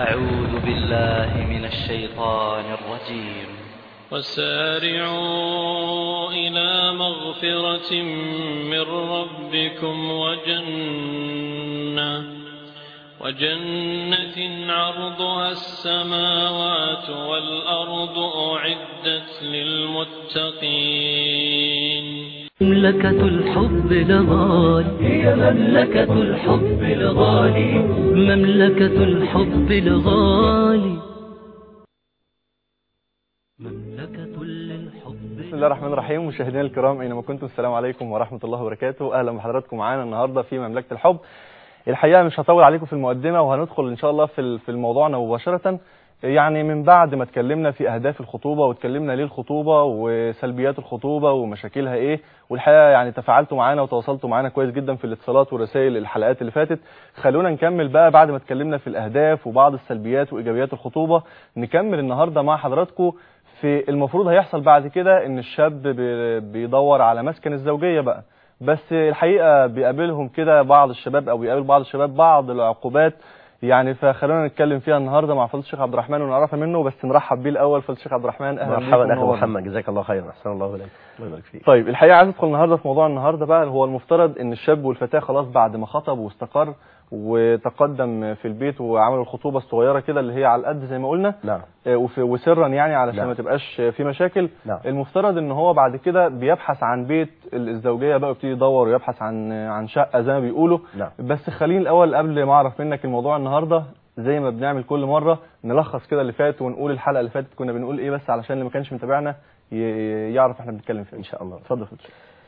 أعوذ بالله من الشيطان الرجيم وسارعوا إلى مغفرة من ربكم وجنة وجنة عرضها السماوات والأرض أعدت للمتقين مملكة الحب الغالي هي مملكة الحب الغالي مملكة الحب الغالي مملكة للحب بسم الله الرحمن الرحيم مشاهدينا الكرام اينما كنتم السلام عليكم ورحمه الله وبركاته اهلا بحضراتكم معانا النهارده في مملكه الحب الحقيقه مش هطول عليكم في المقدمه وهندخل ان شاء الله في في موضوعنا مباشره يعني من بعد ما اتكلمنا في اهداف الخطوبه واتكلمنا ليه الخطوبه وسلبيات الخطوبه ومشاكلها ايه والحقيقه يعني تفاعلتوا معانا وتواصلتوا معانا كويس جدا في الاتصالات ورسائل الحلقات اللي فاتت خلونا نكمل بقى بعد ما اتكلمنا في الاهداف وبعض السلبيات وايجابيات الخطوبه نكمل النهارده مع حضراتكم في المفروض هيحصل بعد كده ان الشاب بي- بيدور على مسكن الزوجيه بقى بس الحقيقه بيقابلهم كده بعض الشباب او بيقابل بعض الشباب بعض العقوبات يعني فخلونا نتكلم فيها النهارده مع فضيله الشيخ عبد الرحمن ونعرفها منه بس نرحب بيه الاول فضيله الشيخ عبد الرحمن اهلا بيك مرحبا اخي ومنورنا. محمد جزاك الله خيرا احسن الله اليك الله يبارك فيك طيب الحقيقه عايز ادخل النهارده في موضوع النهارده بقى هو المفترض ان الشاب والفتاه خلاص بعد ما خطب واستقر وتقدم في البيت وعملوا الخطوبه الصغيره كده اللي هي على القد زي ما قلنا نعم آه، وف- وسرا يعني علشان نعم. ما تبقاش في مشاكل نعم. المفترض ان هو بعد كده بيبحث عن بيت الزوجيه بقى ويبتدي يدور ويبحث عن عن شقه زي ما بيقولوا نعم. بس خليني الاول قبل ما اعرف منك الموضوع النهارده زي ما بنعمل كل مره نلخص كده اللي فات ونقول الحلقه اللي فاتت كنا بنقول ايه بس علشان اللي ما كانش متابعنا ي- يعرف احنا بنتكلم في إيه. ان شاء الله اتفضل يا فندم.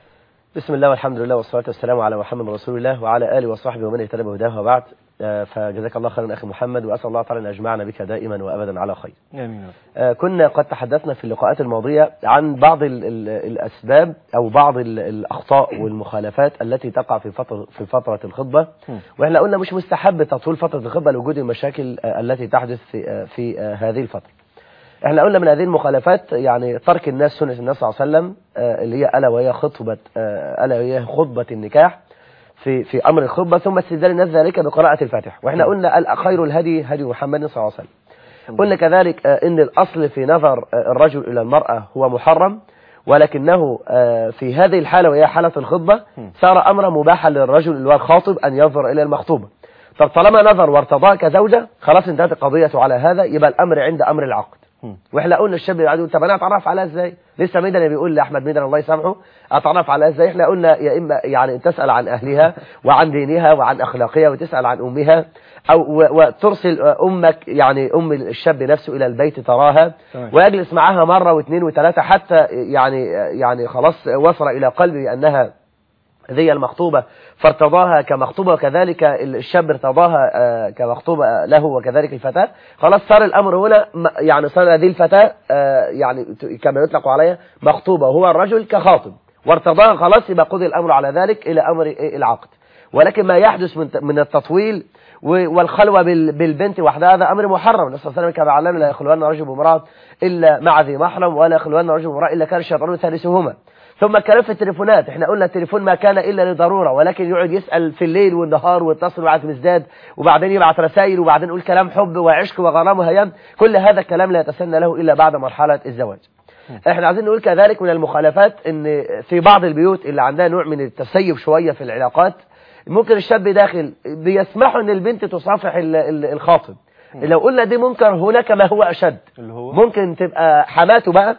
بسم الله والحمد لله والصلاه والسلام على محمد رسول الله وعلى اله وصحبه ومن اهتدى بهداه وبعد آه، فجزاك الله خيرا اخي محمد واسال الله تعالى ان يجمعنا بك دائما وابدا على خير امين يا رب. آه، كنا قد تحدثنا في اللقاءات الماضية عن بعض ال ال الأسباب أو بعض ال الأخطاء والمخالفات التي تقع في فترة في فترة الخطبة مم. وإحنا قلنا مش مستحب تطويل فترة الخطبة لوجود المشاكل آه، التي تحدث في آه، في آه، هذه الفترة. احنا قلنا من هذه المخالفات يعني ترك الناس سنة النبي صلى الله عليه وسلم آه، اللي هي ألا وهي خطبة آه، ألا وهي خطبة النكاح في في أمر الخطبة ثم استدلال الناس ذلك بقراءة الفاتحة وإحنا قلنا ال- خير الهدي هدي محمد صلى الله عليه وسلم قلنا كذلك آه، ان الاصل في نظر آه، الرجل الى المرأة هو محرم ولكنه آه، في هذه الحالة وهي حالة الخطبة صار امرا مباحا للرجل اللي هو الخاطب ان ينظر الى المخطوبة طب طالما نظر وارتضاها كزوجة خلاص انتهت القضية على هذا يبقى الامر عند امر العقد مم. واحنا قلنا الشاب يقعد يقول طب انا اتعرف عليها ازاي لسه ميدان بيقول لاحمد ميدان الله يسامحه اتعرف عليها ازاي احنا قلنا يا اما يعني تسال عن اهلها وعن دينها وعن اخلاقها وتسال عن امها او و- وترسل امك يعني ام الشاب نفسه الى البيت تراها تمام. ويجلس معها مره واثنين وثلاثه حتى يعني يعني خلاص وصل الى قلبه انها ذي المخطوبة فارتضاها كمخطوبة وكذلك الشاب ارتضاها آه، كمخطوبة له وكذلك الفتاة خلاص صار الأمر هنا م- يعني صار هذه الفتاة آه، يعني ت- كما يطلق عليها مخطوبة وهو الرجل كخاطب وارتضاها خلاص يبقى قضي الأمر على ذلك إلى أمر إيه؟ العقد ولكن ما يحدث من من التطويل و- والخلوة بال- بالبنت وحدها هذا أمر محرم النبي صلى الله عليه وسلم كما علمنا لا يخلون رجل بامرأة إلا مع ذي محرم ولا يخلون رجل بامرأة إلا كان الشيطان ثالثهما ثم الكلام في التليفونات احنا قلنا التليفون ما كان الا لضروره ولكن يقعد يسال في الليل والنهار ويتصل ويبعت مزداد وبعدين يبعت رسائل وبعدين يقول كلام حب وعشق وغرام وهيام كل هذا الكلام لا يتسنى له الا بعد مرحله الزواج احنا عايزين نقول كذلك من المخالفات ان في بعض البيوت اللي عندها نوع من التسيب شويه في العلاقات ممكن الشاب داخل بيسمحوا ان البنت تصافح ال- ال- الخاطب لو قلنا دي منكر هناك ما هو اشد اللي هو ممكن تبقى حماته بقى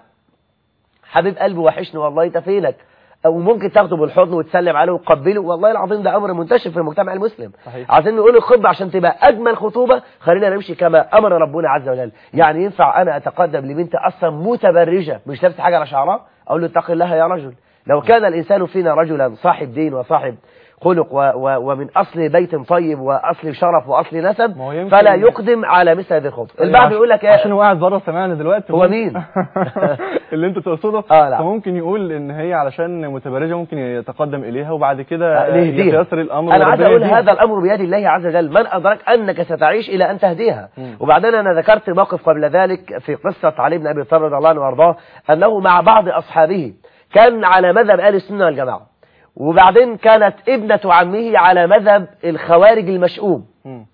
حبيب قلبي وحشني والله انت فينك او ممكن تاخده بالحضن وتسلم عليه وتقبله والله العظيم ده امر منتشر في المجتمع المسلم صحيح. عايزين نقول الخطبه عشان تبقى اجمل خطوبه خلينا نمشي كما امر ربنا عز وجل يعني ينفع انا اتقدم لبنت اصلا متبرجه مش لابسه حاجه على شعرها اقول له اتق الله يا رجل لو كان الانسان فينا رجلا صاحب دين وصاحب خلق و و ومن اصل بيت طيب واصل شرف واصل نسب ما هو يمكن- فلا يقدم على مثل هذه الخطوه البعض يقول لك عشان يا هو قاعد بره سامعنا دلوقتي هو مين؟ اللي انت تقصده آه، لا. فممكن يقول ان هي علشان متبرجه ممكن يتقدم اليها وبعد كده آه، نهديها. يتيسر الامر انا عايز وربنا اقول يهديها. هذا الامر بيد الله عز وجل من ادرك انك ستعيش الى ان تهديها مم. وبعدين انا ذكرت موقف قبل ذلك في قصه علي بن ابي طالب رضي الله عنه وارضاه انه مع بعض اصحابه كان على مذهب اهل السنه والجماعه وبعدين كانت ابنه عمه على مذهب الخوارج المشؤوم مم.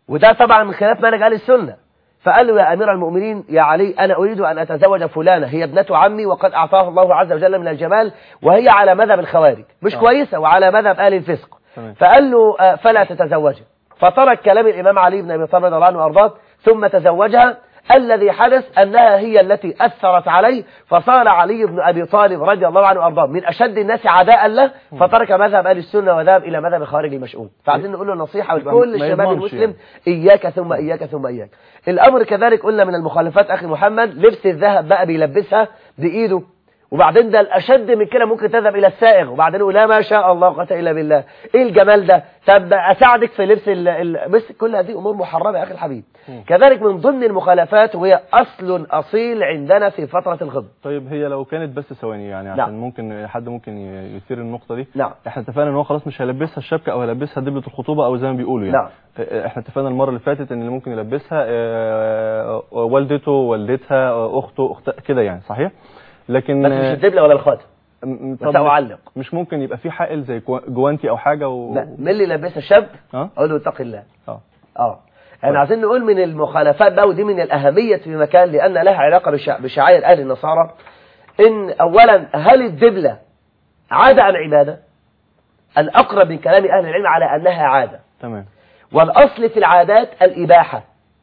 وده طبعا من خلاف منهج اهل السنه فقال له يا امير المؤمنين يا علي انا اريد ان اتزوج فلانه هي ابنه عمي وقد اعطاها الله عز وجل من الجمال وهي على مذهب الخوارج مش آه. كويسه وعلى مذهب اهل الفسق تمام. فقال له آه، فلا تتزوجها فترك كلام الامام علي بن ابي طالب رضي الله عنه وارضاه ثم تزوجها الذي حدث انها هي التي اثرت عليه فصار علي بن ابي طالب رضي الله عنه وارضاه من اشد الناس عداء له فترك مذهب اهل السنه وذهب الى مذهب الخوارج المشؤوم فعايزين نقول له نصيحه يبقى لكل ما الشباب يضمنش المسلم يعني. إياك ثم إياك ثم إياك الأمر كذلك قلنا من المخالفات أخي محمد لبس الذهب بقى بيلبسها بإيده وبعدين ده الأشد من كده ممكن تذهب إلى السائغ وبعدين يقول لا ما شاء الله قوة إلا بالله إيه الجمال ده طب أساعدك في لبس ال... ال... بس كل هذه أمور محرمة يا أخي الحبيب كذلك من ضمن المخالفات وهي أصل أصيل عندنا في فترة الخضر طيب هي لو كانت بس ثواني يعني عشان نعم. ممكن حد ممكن ي- يثير النقطة دي نعم. احنا اتفقنا ان هو خلاص مش هيلبسها الشبكة او هيلبسها دبلة الخطوبة او زي ما بيقولوا يعني نعم. اه، احنا اتفقنا المرة اللي فاتت ان اللي ممكن يلبسها اه، والدته والدتها اه، اخته اخت كده يعني صحيح لكن بس مش اه، الدبلة ولا الخاتم م- م- بس طب أعلق مش ممكن يبقى في حائل زي كوا- جوانتي او حاجة و... لا من اللي لبسها شاب اه أقول له اتق الله اه اه احنا عايزين نقول من المخالفات بقى ودي من الأهمية في مكان لأن لها علاقة بشع- بشعائر أهل النصارى إن أولا هل الدبلة عادة أم عبادة الأقرب من كلام أهل العلم على أنها عادة تمام والأصل في العادات الإباحة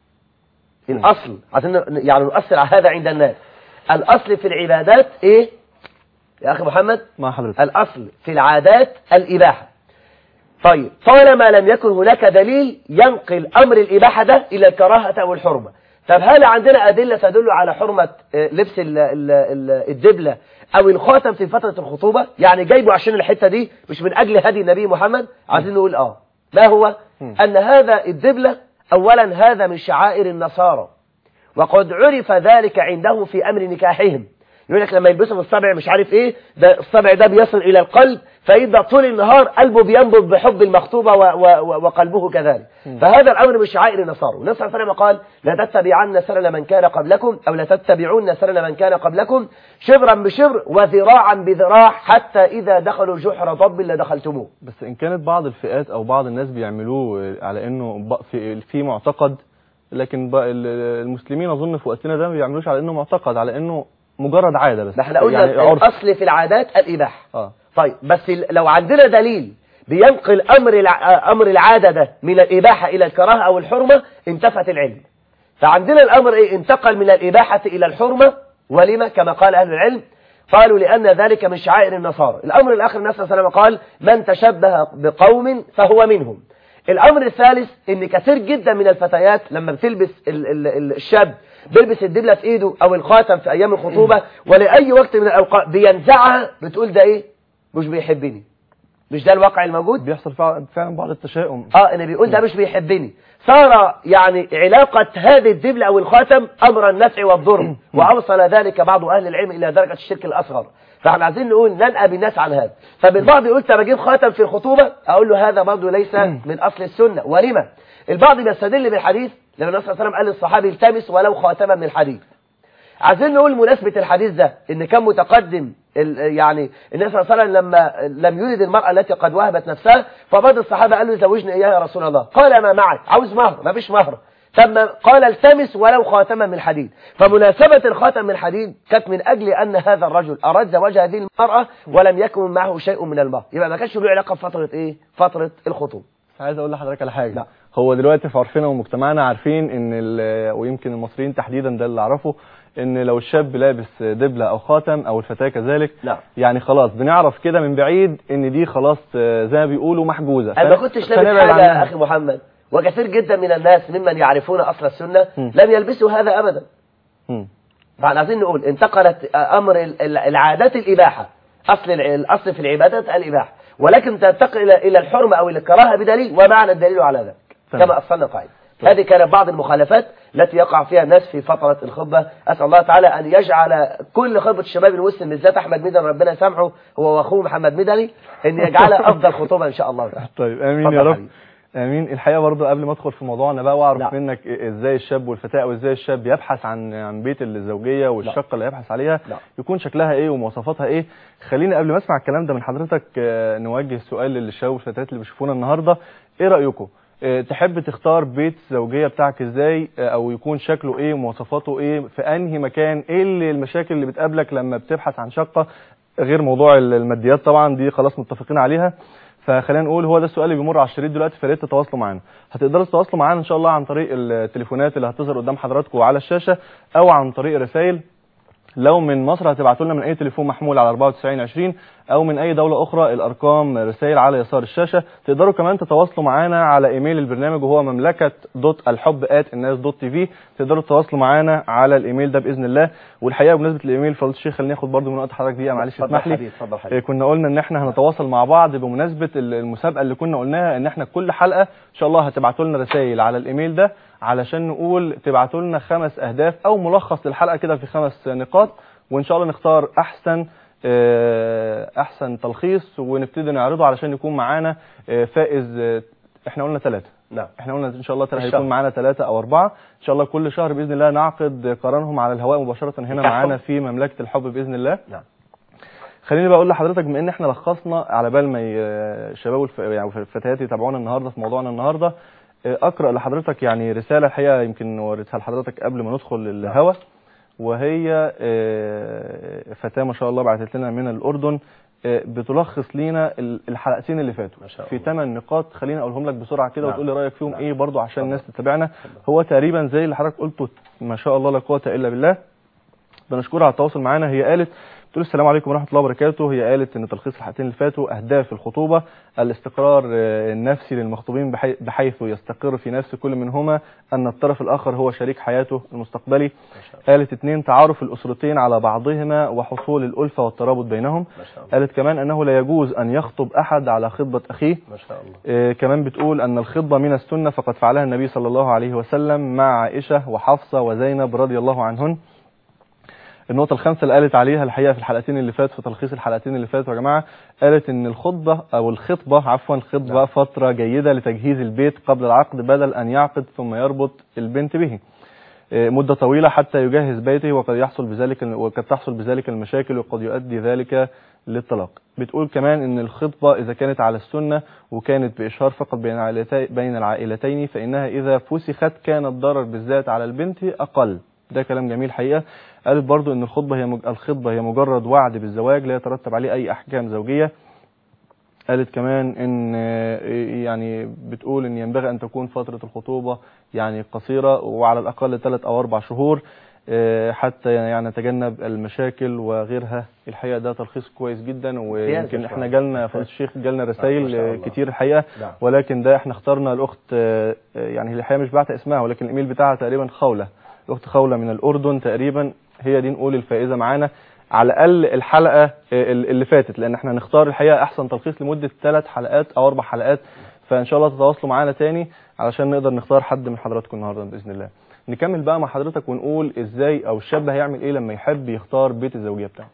الأصل عشان ن- يعني نؤثر على هذا عند الناس الأصل في العبادات إيه يا أخي محمد مع حضرتك الأصل في العادات الإباحة طيب طالما لم يكن هناك دليل ينقل أمر الإباحة ده إلى الكراهة أو الحرمة طب هل عندنا أدلة تدل على حرمة آه، لبس ال- ال- ال- الدبلة أو الخاتم في فترة الخطوبة يعني جايبه عشان الحتة دي مش من أجل هدي النبي محمد عايزين نقول آه ما هو مم. أن هذا الدبلة أولا هذا من شعائر النصارى وقد عرف ذلك عندهم في أمر نكاحهم يقول لك لما يلبسوا في الصبع مش عارف ايه ده الصبع ده بيصل الى القلب فيبدا طول النهار قلبه بينبض بحب المخطوبه و و و وقلبه كذلك فهذا الامر من شعائر النصارى والنبي صلى الله عليه وسلم قال لا تتبعن سنن من كان قبلكم او لا تتبعون سنن من كان قبلكم شبرا بشبر وذراعا بذراع حتى اذا دخلوا جحر ضب لدخلتموه بس ان كانت بعض الفئات او بعض الناس بيعملوه على انه ب- في في معتقد لكن بقى ال- المسلمين اظن في وقتنا ده ما بيعملوش على انه معتقد على انه مجرد عاده بس ده احنا قلنا يعني عرف الاصل في العادات الاباحه اه طيب بس ال- لو عندنا دليل بينقل امر الع... امر العاده ده من الاباحه الى الكراهه او الحرمه انتفت العلم فعندنا الامر ايه انتقل من الاباحه الى الحرمه ولما كما قال اهل العلم قالوا لان ذلك من شعائر النصارى الامر الاخر النبي صلى الله عليه وسلم قال من تشبه بقوم فهو منهم الامر الثالث ان كثير جدا من الفتيات لما بتلبس ال... ال... ال- الشاب بيلبس الدبله في ايده او الخاتم في ايام الخطوبه ولاي وقت من الاوقات بينزعها بتقول ده ايه مش بيحبني مش ده الواقع الموجود بيحصل فعلا فعلا بعض التشاؤم اه ان بيقول ده مش بيحبني صار يعني علاقة هذه الدبلة او الخاتم امر النفع والضر واوصل ذلك بعض اهل العلم الى درجة الشرك الاصغر فاحنا عايزين نقول ننأى بالناس عن هذا فالبعض يقول طب اجيب خاتم في الخطوبة اقول له هذا برضه ليس من اصل السنة ولما البعض بيستدل بالحديث لما النبي صلى الله عليه وسلم قال للصحابي التمس ولو خاتما من حديد عايزين نقول مناسبة الحديث ده ان كان متقدم ال- يعني النبي صلى الله عليه وسلم لما لم يرد المرأة التي قد وهبت نفسها فبعض الصحابة قالوا زوجني اياها يا رسول الله قال ما معك عاوز مهر ما فيش مهر ثم قال التمس ولو خاتما من حديد فمناسبة الخاتم من حديد كانت من أجل أن هذا الرجل أراد زواج هذه المرأة ولم يكن معه شيء من المهر يبقى ما كانش له علاقة بفترة إيه فترة الخطوبة عايز اقول لحضرتك على حاجه لا. هو دلوقتي في عرفنا ومجتمعنا عارفين ان ال- ويمكن المصريين تحديدا ده اللي اعرفه ان لو الشاب لابس دبله او خاتم او الفتاه كذلك نعم. يعني خلاص بنعرف كده من بعيد ان دي خلاص آه، زي ما بيقولوا محجوزه أنا ما فن- كنتش لابس فنبعد حاجة يا عنها. أخي محمد وكثير جدا من الناس ممن يعرفون أصل السنة م. لم يلبسوا هذا أبدا مم. فاحنا عايزين نقول انتقلت امر ال- ال- العادات الاباحه اصل الع- الاصل في العبادات الاباحه ولكن تنتقل الى الى الحرمه او الى الكراهه بدليل ومعنى الدليل على ذلك تمام. كما اصلنا قاعده هذه كانت بعض المخالفات التي يقع فيها الناس في فترة الخطبة أسأل الله تعالى أن يجعل كل خطبة الشباب المسلم بالذات أحمد مدني ربنا يسامحه هو وأخوه محمد مدني أن يجعلها أفضل خطوبة إن شاء الله تعالى طيب امين اتفضل يا رب حبيبي. امين الحقيقه برضو قبل ما ادخل في موضوعنا بقى واعرف نعم. منك إيه- ازاي الشاب والفتاه او ازاي الشاب يبحث عن عن بيت الزوجيه والشقه اللي يبحث عليها نعم. يكون شكلها ايه ومواصفاتها ايه خليني قبل ما اسمع الكلام ده من حضرتك آه، نوجه سؤال للشباب والفتيات اللي بيشوفونا النهارده ايه رايكم آه، تحب تختار بيت الزوجيه بتاعك ازاي آه، او يكون شكله ايه مواصفاته ايه في انهي مكان ايه اللي المشاكل اللي بتقابلك لما بتبحث عن شقه غير موضوع ال- الماديات طبعا دي خلاص متفقين عليها فخلينا نقول هو ده السؤال اللي بيمر على الشريط دلوقتي فيا ريت تتواصلوا معانا هتقدروا تتواصلوا معانا ان شاء الله عن طريق التليفونات اللي هتظهر قدام حضراتكم على الشاشه او عن طريق رسائل لو من مصر هتبعتوا لنا من اي تليفون محمول على 9420 او من اي دوله اخرى الارقام رسائل على يسار الشاشه تقدروا كمان تتواصلوا معانا على ايميل البرنامج وهو مملكه دوت الحب ات الناس دوت تي في تقدروا تتواصلوا معانا على الايميل ده باذن الله والحقيقه بمناسبه الايميل فضيله الشيخ خليني اخد برضو من وقت حضرتك دقيقه معلش اتفضل اسمح لي حبيبي، اتفضل إيه، حبيبي كنا قلنا ان احنا هنتواصل مع بعض بمناسبه ال- المسابقه اللي كنا قلناها ان احنا كل حلقه ان شاء الله هتبعتوا لنا رسائل على الايميل ده علشان نقول تبعتوا لنا خمس اهداف او ملخص للحلقه كده في خمس نقاط وان شاء الله نختار احسن آه، احسن تلخيص ونبتدي نعرضه علشان يكون معانا آه، فائز آه، احنا قلنا ثلاثه نعم احنا قلنا ان شاء الله تلاتة الشهر. هيكون معانا ثلاثة او اربعة ان شاء الله كل شهر باذن الله نعقد قرارهم على الهواء مباشرة هنا بتاعهم. معانا في مملكة الحب باذن الله نعم. خليني بقى اقول لحضرتك بما ان احنا لخصنا على بال ما ي- الشباب والف... يعني الفتيات يتابعونا النهارده في موضوعنا النهارده اه، اقرا لحضرتك يعني رساله الحقيقه يمكن وريتها لحضرتك قبل ما ندخل الهوا وهي اه، فتاه ما شاء الله بعتت لنا من الاردن اه، بتلخص لينا ال- الحلقتين اللي فاتوا ما شاء في الله. ثمان نقاط خليني اقولهم لك بسرعه كده نعم. وتقول لي رايك فيهم نعم. ايه برضو عشان اتفضل. الناس تتابعنا هو تقريبا زي اللي حضرتك قلته ما شاء الله لا قوه الا بالله بنشكرها على التواصل معانا هي قالت بتقول السلام عليكم ورحمه الله وبركاته هي قالت ان تلخيص الحلقتين اللي فاتوا اهداف الخطوبه الاستقرار آه، النفسي للمخطوبين بحي- بحيث يستقر في نفس كل منهما ان الطرف الاخر هو شريك حياته المستقبلي قالت اتنين تعارف الاسرتين على بعضهما وحصول الالفه والترابط بينهم ما شاء الله قالت كمان انه لا يجوز ان يخطب احد على خطبه اخيه ما شاء الله آه، كمان بتقول أن الخطبة من السنة فقد فعلها النبي صلى الله عليه وسلم مع عائشة وحفصة وزينب رضي الله عنهن النقطة الخامسة اللي قالت عليها الحقيقة في الحلقتين اللي فاتوا في تلخيص الحلقتين اللي فاتوا يا جماعة قالت إن الخطبة أو الخطبة عفوا الخطبة نعم. فترة جيدة لتجهيز البيت قبل العقد بدل أن يعقد ثم يربط البنت به آه، مدة طويلة حتى يجهز بيته وقد يحصل بذلك وقد تحصل بذلك المشاكل وقد يؤدي ذلك للطلاق بتقول كمان ان الخطبة اذا كانت على السنة وكانت باشهار فقط بين العائلتي- بين العائلتين فانها اذا فسخت كان الضرر بالذات على البنت اقل ده كلام جميل حقيقة قالت برضو ان الخطبة هي مج... الخطبة هي مجرد وعد بالزواج لا يترتب عليه اي احكام زوجية قالت كمان ان آه، يعني بتقول ان ينبغي ان تكون فترة الخطوبة يعني قصيرة وعلى الاقل ثلاث او اربع شهور آه، حتى يعني نتجنب المشاكل وغيرها الحقيقة ده تلخيص كويس جدا ويمكن ما شاء احنا الله. جالنا فضيلة الشيخ جالنا ما رسائل شاء آه، الله. كتير الحقيقة نعم ولكن ده احنا اخترنا الاخت آه، آه، يعني هي الحقيقة مش بعت اسمها ولكن الايميل بتاعها تقريبا خولة الاخت خولة من الاردن تقريبا هي دي نقول الفائزة معانا على الاقل الحلقه آه، اللي فاتت لان احنا هنختار الحقيقه احسن تلخيص لمده ثلاث حلقات او اربع حلقات فان شاء الله تتواصلوا معانا تاني علشان نقدر نختار حد من حضراتكم النهارده باذن الله نكمل بقى مع حضرتك ونقول ازاي او الشاب هيعمل ايه لما يحب يختار بيت الزوجيه بتاعه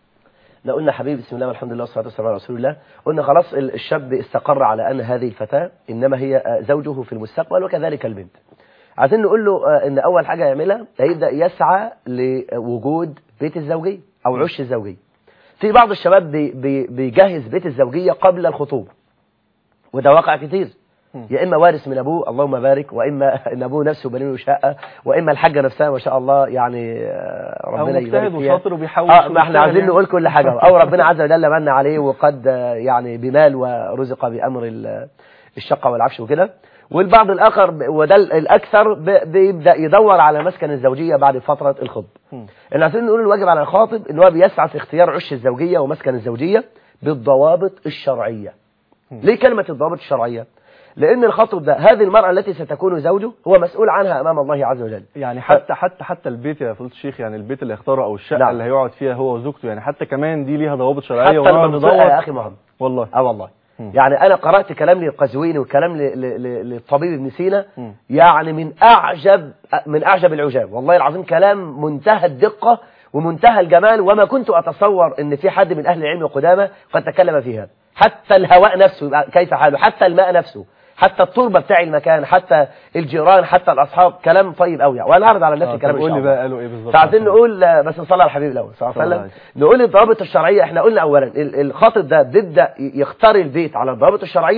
لو قلنا حبيبي بسم الله والحمد لله والصلاه والسلام على رسول الله قلنا خلاص ال- الشاب استقر على ان هذه الفتاه انما هي آه، زوجه في المستقبل وكذلك البنت عايزين نقول له آه، ان اول حاجه يعملها هيبدا يسعى لوجود بيت الزوجيه او عش الزوجيه في بعض الشباب بي بي بيجهز بيت الزوجيه قبل الخطوبه وده واقع كتير يا اما وارث من ابوه اللهم بارك واما ان ابوه نفسه بني له شقه واما الحاجه نفسها ما شاء الله يعني آه، او ربنا يبارك مجتهد فيها وشاطر وبيحاول اه يشوف ما احنا يشتغل عايزين يعني. نقول كل حاجه او ربنا عز وجل من عليه وقد آه، يعني بمال ورزق بامر ال- الشقه والعفش وكده والبعض الاخر ب- وده ال- الاكثر ب- بيبدا يدور على مسكن الزوجيه بعد فتره الخطبه مم. احنا عايزين نقول الواجب على الخاطب ان هو بيسعى في اختيار عش الزوجيه ومسكن الزوجيه بالضوابط الشرعيه ليه كلمه الضوابط الشرعيه لان الخاطب ده هذه المراه التي ستكون زوجه هو مسؤول عنها امام الله عز وجل يعني حتى حتى حتى البيت يا فضيله الشيخ يعني البيت اللي اختاره او الشقه نعم. اللي هيقعد فيها هو وزوجته يعني حتى كمان دي ليها ضوابط شرعيه حتى ونقعد المنطقه يا ندور اخي محمد والله اه والله مم. يعني انا قرات كلام للقزويني وكلام ل- ل- ل- للطبيب ابن سينا مم. يعني من اعجب من اعجب العجاب والله العظيم كلام منتهى الدقه ومنتهى الجمال وما كنت اتصور ان في حد من اهل العلم القدامى قد تكلم فيها حتى الهواء نفسه يبقى كيف حاله حتى الماء نفسه حتى التربه بتاع المكان حتى الجيران حتى الاصحاب كلام طيب قوي يعني وانا اعرض على الناس آه، الكلام طب ان قول شاء لي الله بقى قالوا ايه بالظبط فعايزين نقول آه، بس نصلي على الحبيب الاول صلى الله عليه صلى الله وسلم نقول الضوابط الشرعيه احنا قلنا اولا ال- الخاطب ده بيبدا يختار البيت على الضوابط الشرعيه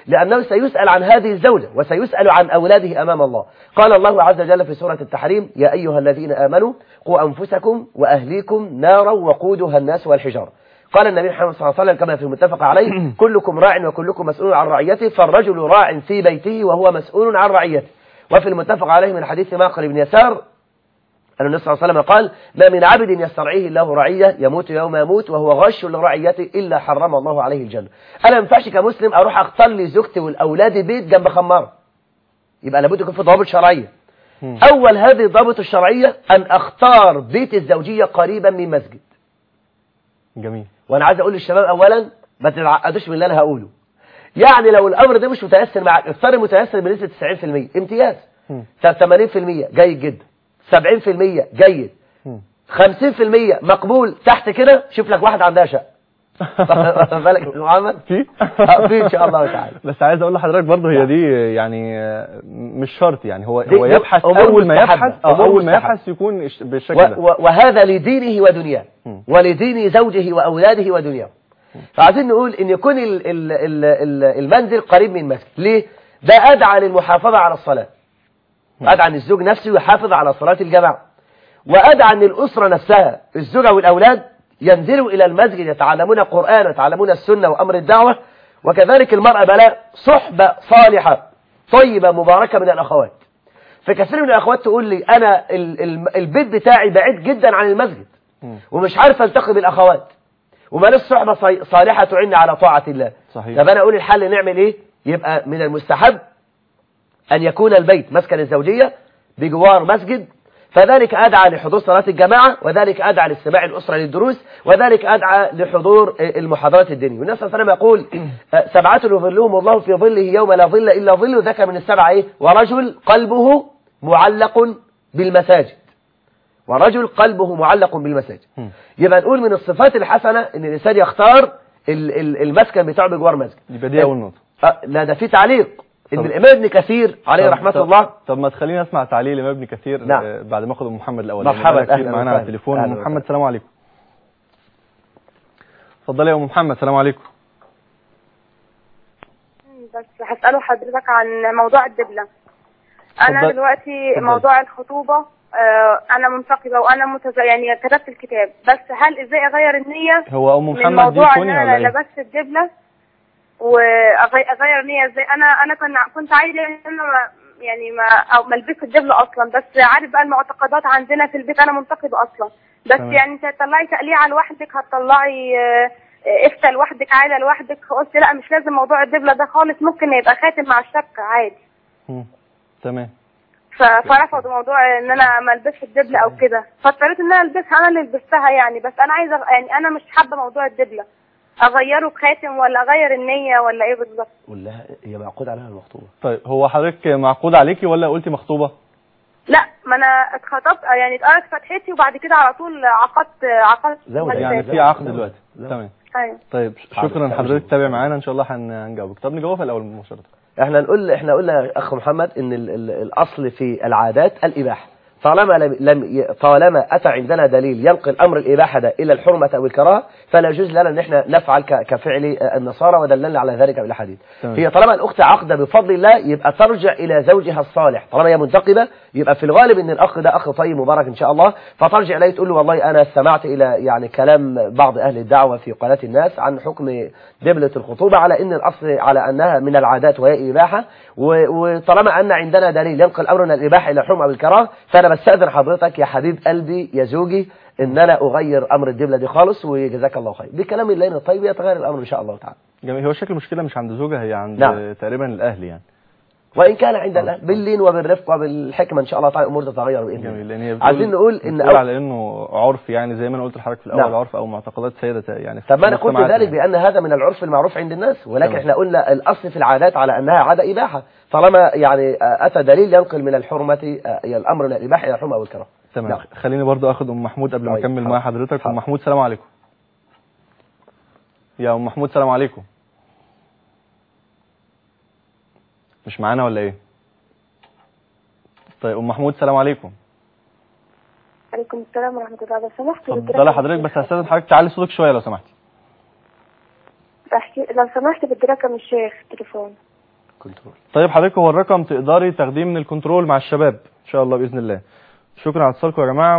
لأنه سيسأل عن هذه الزوجة وسيسأل عن أولاده أمام الله قال الله عز وجل في سورة التحريم يا أيها الذين آمنوا قوا أنفسكم وأهليكم نارا وقودها الناس والحجارة قال النبي محمد صلى الله عليه وسلم كما في المتفق عليه كلكم راع وكلكم مسؤول عن رعيته فالرجل راع في بيته وهو مسؤول عن رعيته وفي المتفق عليه من حديث معقل بن يسار أن النبي صلى الله عليه وسلم قال ما من عبد يسترعيه الله رعية يموت يوم يموت وهو غش لرعيته إلا حرم الله عليه الجنة أنا ما ينفعش كمسلم أروح أختار لي زوجتي والأولاد بيت جنب خمارة يبقى لابد يكون في ضوابط شرعية مم. أول هذه الضوابط الشرعية أن أختار بيت الزوجية قريبا من مسجد جميل وانا عايز اقول للشباب اولا ما تتعقدوش من اللي انا هقوله يعني لو الامر ده مش متيسر معك اختار متيسر بنسبه 90% امتياز مم. طب 80% جيد جدا 70% جيد مم. 50% مقبول تحت كده شوف لك واحد عندها شقه واخد بالك يا محمد في آه، في ان شاء الله تعالى بس عايز اقول لحضرتك برضه هي دي يعني آه، مش شرط يعني هو دي- هو دي يبحث أمور اول ما مستحبة. يبحث اه أمور اول ما مستحبة. يبحث يكون إش- بالشكل و- ده و- وهذا لدينه ودنياه مم. ولدين زوجه وأولاده ودنياه فعايزين نقول ان يكون ال- ال- ال- ال- المنزل قريب من المسجد ليه ده أدعى للمحافظة على الصلاة أدعى أن الزوج نفسه يحافظ على صلاة الجماعة وأدعى أن الأسرة نفسها الزوجة والأولاد ينزلوا إلى المسجد يتعلمون القرآن ويتعلمون السنة وأمر الدعوة وكذلك المرأة بلاء صحبة صالحة طيبة مباركة من الأخوات فكثير من الأخوات تقول لي أنا ال- ال- البيت بتاعي بعيد جدا عن المسجد مم. ومش عارف التقي بالأخوات وماليش صحبة صي- صالحة تعيني على طاعة الله صحيح. طب أنا أقول الحل نعمل إيه يبقى من المستحب أن يكون البيت مسكن الزوجية بجوار مسجد فذلك أدعى لحضور صلاة الجماعة وذلك أدعى لاستماع الأسرة للدروس وذلك أدعى لحضور المحاضرات الدينية والنبي صلى الله عليه وسلم يقول آه، سبعة يظلهم الله في ظله يوم لا ظل إلا ظله ذكر من السبعة إيه ورجل قلبه معلق بالمساجد ورجل قلبه معلق بالمساجد مم. يبقى نقول من الصفات الحسنة ان الانسان يختار ال- ال- المسكن بتاعه بجوار مسجد يبقى دي اول نقطه أه لا ده في تعليق ان طب- الامام ابن كثير عليه طب- رحمه طب- الله طب ما تخليني اسمع تعليق الامام ابن كثير نعم. آه، بعد ما اخد ام محمد الاول مرحبا، لأن بقالها كتير أهلا معانا على وسهلا. التليفون أهلا ام وسهلا. محمد السلام عليكم اتفضلي يا ام محمد السلام عليكم بس هسأله حضرتك عن موضوع الدبلة أنا اتفضل. دلوقتي اتفضل. موضوع الخطوبة آه، أنا منتقبة وأنا متز... يعني كتبت الكتاب بس هل إزاي أغير النية هو ام من محمد دي موضوع إن كوني ولا أنا ايه لبست الدبلة وأغير النية إزاي أنا أنا كان كنت عايزة إن أنا ما يعني ما أو ما البسش الدبلة أصلا بس عارف بقى المعتقدات عندنا في البيت أنا منتقبة أصلا بس تمام. يعني أنت هتطلعي تقليعة لوحدك هتطلعي آه، آه، افتى لوحدك عايله لوحدك قلت لا مش لازم موضوع الدبلة ده خالص ممكن يبقى خاتم مع الشبكة عادي مم. تمام ف- فرفضوا موضوع ان انا ما البسش الدبله او كده فاضطريت ان انا البسها انا اللي لبستها يعني بس انا عايزه أغ- يعني انا مش حابه موضوع الدبله اغيره بخاتم ولا اغير النيه ولا ايه بالظبط قول لها هي معقود عليها المخطوبه طيب هو حضرتك معقود عليكي ولا قلتي مخطوبه لا ما انا اتخطبت يعني اتقرت فتحتي وبعد كده على طول عقدت عقدت زوجة. الجواز. يعني في عقد دلوقتي تمام ايوه طيب شكرا حضرتك تابع معانا ان شاء الله هن- هنجاوبك طب نجاوبها الاول مباشره احنا نقول احنا قلنا يا اخ محمد ان ال ال الاصل في العادات الاباحه طالما لم لم ي- طالما اتى عندنا دليل ينقل امر الاباحه ده الى الحرمه او الكراهه فلا يجوز لنا ان احنا نفعل ك- كفعل النصارى ودللنا على ذلك بالاحاديث تمام. هي طالما الاخت عقده بفضل الله يبقى ترجع الى زوجها الصالح طالما هي منتقبه يبقى في الغالب ان الاخ ده اخ طيب مبارك ان شاء الله فترجع اليه تقول له والله انا استمعت الى يعني كلام بعض اهل الدعوه في قناه الناس عن حكم دبله الخطوبه على ان الاصل على انها من العادات وهي اباحه و- وطالما ان عندنا دليل ينقل امرنا الاباحه الى الحرمه او الكراهه فانا بستاذن حضرتك يا حبيب قلبي يا زوجي ان انا اغير امر الدبله دي خالص وجزاك الله خير بكلام اللين الطيب يتغير الامر ان شاء الله تعالى جميل هو شكل المشكله مش عند زوجها هي عند نعم. تقريبا الاهل يعني وان كان عند الله باللين وبالرفق وبالحكمه ان شاء الله تعالى الامور تتغير باذن جميل الله لان هي بتقول- عايزين نقول ان بتقول أو- على انه عرف يعني زي ما انا قلت لحضرتك في الاول نعم. عرف او معتقدات سيده يعني في طب ما انا قلت مجتمعاتنا ذلك يعني. بان هذا من العرف المعروف عند الناس ولكن تمام. احنا قلنا الاصل في العادات على انها عاده اباحه طالما يعني آه، اتى دليل ينقل من الحرمه آه، الى الامر من الاباحه الى الحرمه او الكراهه تمام نعم. خليني برضو اخد ام محمود قبل ما طيب، اكمل حاضر. مع حضرتك ام حاضر. محمود سلام عليكم يا ام محمود سلام عليكم مش معانا ولا ايه طيب ام محمود سلام عليكم عليكم السلام ورحمه الله لو سمحت اتفضلي حضرتك بس هستاذن حضرتك تعلي صوتك شويه لو سمحتي بحكي لو سمحت بدي رقم الشيخ تليفون كنترول طيب حضرتك هو الرقم تقدري تاخديه من الكنترول مع الشباب ان شاء الله باذن الله شكرا على اتصالكم يا جماعه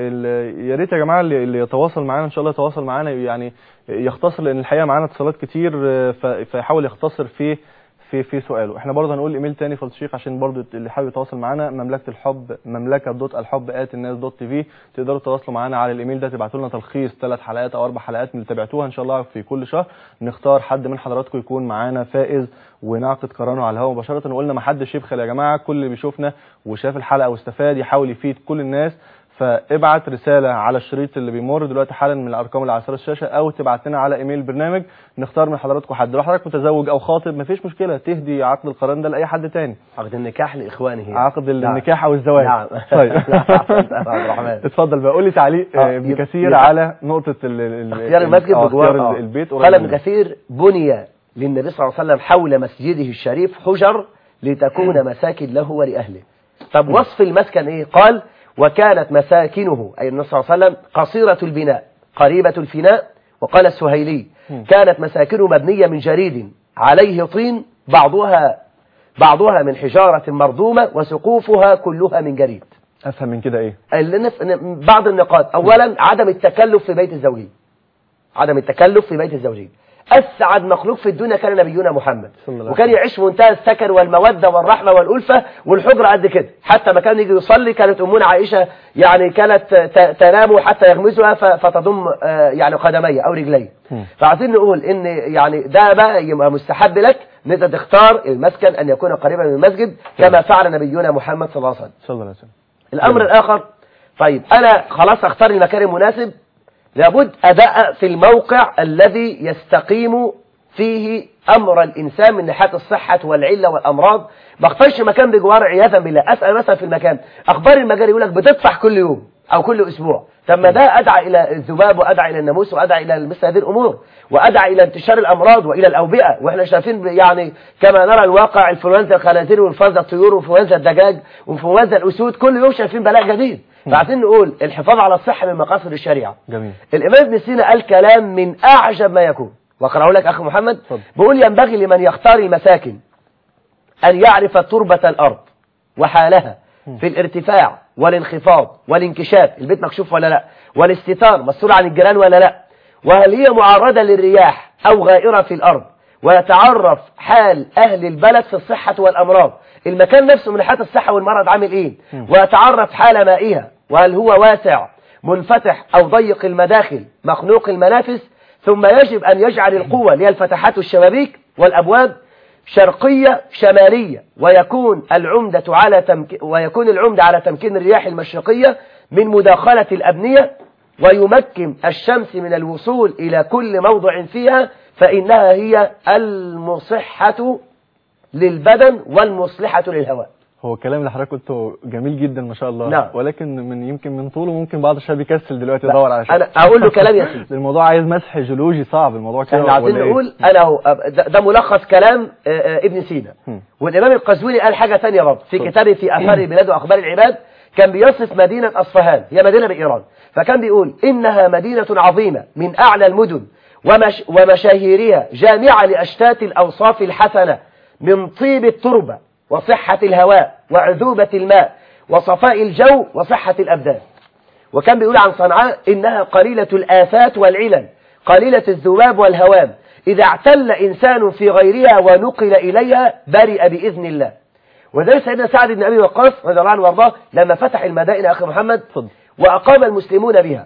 ويا ريت يا جماعه اللي اللي يتواصل معانا ان شاء الله يتواصل معانا يعني يختصر لان الحقيقه معانا اتصالات كتير آه، ف- فيحاول يختصر في في في سؤاله احنا برضه هنقول ايميل تاني فضل الشيخ عشان برضه اللي حابب يتواصل معانا مملكه الحب مملكه دوت الحب ات الناس دوت تي في تقدروا تتواصلوا معانا على الايميل ده تبعتوا لنا تلخيص ثلاث حلقات او اربع حلقات من اللي تابعتوها ان شاء الله في كل شهر نختار حد من حضراتكم يكون معانا فائز ونعقد قرانه على الهواء مباشره وقلنا ما حدش يبخل يا جماعه كل اللي بيشوفنا وشاف الحلقه واستفاد يحاول يفيد كل الناس فابعت رسالة على الشريط اللي بيمر دلوقتي حالا من الارقام اللي على يسار الشاشة او تبعت لنا على ايميل البرنامج نختار من حضراتكم حد لو حضرتك متزوج او خاطب مفيش مشكلة تهدي عقد القران ده لاي حد تاني عقد النكاح لاخوانه عقد نعم. النكاح او الزواج نعم. طيب نعم، عبد الرحمن. اتفضل بقى قول لي تعليق آه، آه، ابن يبقى- كثير يبقى- على نقطة ال- ال- اختيار المسجد آه، بجوار اختيار آه. البيت قال قريب ابن منه. كثير بني للنبي صلى الله عليه وسلم حول مسجده الشريف حجر لتكون مساكن له ولأهله طب وصف المسكن ايه قال وكانت مساكنه أي النبي صلى الله عليه وسلم قصيرة البناء قريبة الفناء وقال السهيلي كانت مساكنه مبنية من جريد عليه طين بعضها بعضها من حجارة مرضومة وسقوفها كلها من جريد افهم من كده ايه اللي نف... ن- بعض النقاط اولا عدم التكلف في بيت الزوجين عدم التكلف في بيت الزوجين اسعد مخلوق في الدنيا كان نبينا محمد صلى الله عليه وكان يعيش منتهى السكن والموده والرحمه والالفه والحجره قد كده حتى ما كان يجي يصلي كانت امنا عائشه يعني كانت ت- تنام حتى يغمزها ف- فتضم آه، يعني قدمي او رجلي فعايزين نقول ان يعني ده بقى يبقى مستحب لك ان انت تختار المسكن ان يكون قريبا من المسجد كما فعل نبينا محمد صلى الله عليه وسلم صلى الله عليه وسلم الأمر الآخر طيب أنا خلاص أختار المكان المناسب لابد أداء في الموقع الذي يستقيم فيه أمر الإنسان من ناحية الصحة والعلة والأمراض ما اختارش مكان بجوار عياذا بالله أسأل مثلا في المكان أخبار المجال يقول لك بتطفح كل يوم أو كل أسبوع طب ما ده أدعى إلى الذباب وأدعى إلى الناموس وأدعى إلى مثل هذه الأمور وأدعى إلى انتشار الأمراض وإلى الأوبئة وإحنا شايفين يعني كما نرى الواقع انفلونزا الخنازير وانفلونزا الطيور وانفلونزا الدجاج وانفلونزا الأسود كل يوم شايفين بلاء جديد فعايزين نقول الحفاظ على الصحة من مقاصد الشريعة جميل الإمام ابن سينا قال كلام من أعجب ما يكون وأقرأه لك أخي محمد اتفضل. بيقول ينبغي لمن يختار المساكن أن يعرف تربة الأرض وحالها في الارتفاع والانخفاض والانكشاف البيت مكشوف ولا لا والاستتار مسؤول عن الجيران ولا لا وهل هي معرضة للرياح أو غائرة في الأرض ويتعرف حال أهل البلد في الصحة والأمراض المكان نفسه من ناحية الصحة والمرض عامل إيه ويتعرف حال مائها وهل هو واسع منفتح أو ضيق المداخل مخنوق المنافس ثم يجب أن يجعل القوة اللي هي الفتحات والشبابيك والأبواب شرقية شمالية ويكون العمدة على تمك... ويكون العمدة على تمكين الرياح المشرقية من مداخلة الأبنية ويمكن الشمس من الوصول إلى كل موضع فيها فإنها هي المصحة للبدن والمصلحة للهواء هو الكلام اللي حضرتك قلته جميل جدا ما شاء الله نعم. ولكن من يمكن من طوله ممكن بعض الشباب يكسل دلوقتي لا، يدور على شيء أنا أقول له كلام يا سيدي الموضوع عايز مسح جيولوجي صعب الموضوع كده احنا عايزين ولا إيه؟ نقول انا هو ده, ده ملخص كلام آه، آه، ابن سينا هم. والامام القزويني قال حاجه ثانيه برضه في اتفضل. كتابه في اثار البلاد واخبار العباد كان بيصف مدينه اصفهان هي مدينه بايران فكان بيقول انها مدينه عظيمه من اعلى المدن ومش ومشاهيرها جامعه لاشتات الاوصاف الحسنه من طيب التربه وصحه الهواء وعذوبه الماء وصفاء الجو وصحه الابدان وكان بيقول عن صنعاء إنها قليلة الآفات والعلل قليلة الذباب والهوام إذا اعتل إنسان في غيرها ونقل إليها برئ بإذن الله وذلك سيدنا سعد بن أبي وقاص رضي الله عنه وارضاه لما فتح المدائن يا أخي محمد اتفضل. وأقام المسلمون بها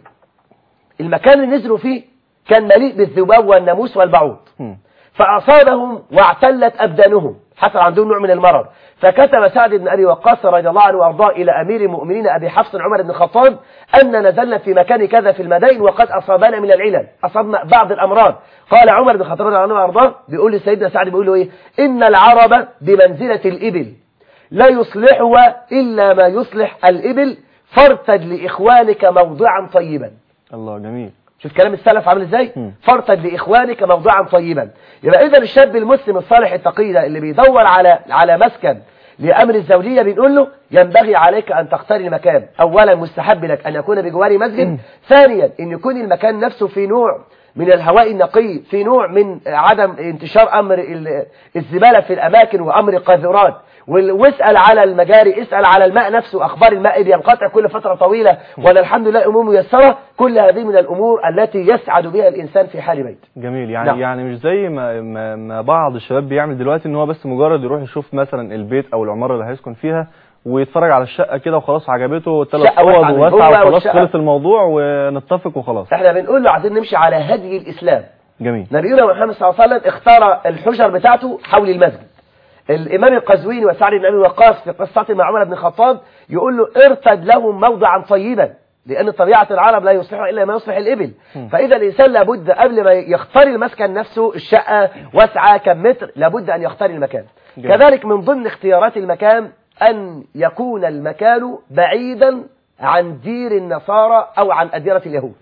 المكان اللي نزلوا فيه كان مليء بالذباب والناموس والبعوض هم. فأصابهم واعتلت أبدانهم حصل عندهم نوع من المرض فكتب سعد بن أبي وقاص رضي الله عنه وأرضاه إلى أمير المؤمنين أبي حفص عمر بن الخطاب أن نزلنا في مكان كذا في المدائن وقد أصابنا من العلل أصابنا بعض الأمراض قال عمر بن الخطاب رضي الله عنه وأرضاه بيقول لسيدنا سعد بيقول له إيه إن العرب بمنزلة الإبل لا يصلحها إلا ما يصلح الإبل فارتد لإخوانك موضعا طيبا الله جميل شوف كلام السلف عامل ازاي مم. فرتد لاخوانك موضعا طيبا يبقى اذا الشاب المسلم الصالح التقي ده اللي بيدور على على مسكن لامر الزوجيه بنقول له ينبغي عليك ان تختار المكان اولا مستحب لك ان يكون بجوار مسجد ثانيا ان يكون المكان نفسه في نوع من الهواء النقي في نوع من عدم انتشار أمر ال- الزبالة في الأماكن وأمر القاذورات وال- واسأل على المجاري اسأل على الماء نفسه أخبار الماء بينقطع كل فترة طويلة ولا الحمد لله أمور ميسرة كل هذه من الأمور التي يسعد بها الإنسان في حال بيت جميل يعني نعم. يعني مش زي ما, ما, ما بعض الشباب بيعمل دلوقتي ان هو بس مجرد يروح يشوف مثلا البيت او العماره اللي هيسكن فيها ويتفرج على الشقه كده وخلاص عجبته ثلاث شقة واسعة اوض من وواسعه جوه وخلاص والشقة- خلص الموضوع ونتفق وخلاص احنا بنقول له عايزين نمشي على هدي الإسلام جميل نبينا محمد صلى الله عليه وسلم اختار الحجر بتاعته حول المسجد الإمام القزويني وسعد بن أبي وقاص في قصة مع عمر بن الخطاب يقول له ارتد لهم موضعا طيبا لأن طبيعة العرب لا يصلح إلا ما يصلح الإبل فإذا الإنسان لابد قبل ما يختار المسكن نفسه الشقة واسعة كم متر لابد أن يختار المكان جميل. كذلك من ضمن اختيارات المكان أن يكون المكان بعيدا عن دير النصارى أو عن أديرة اليهود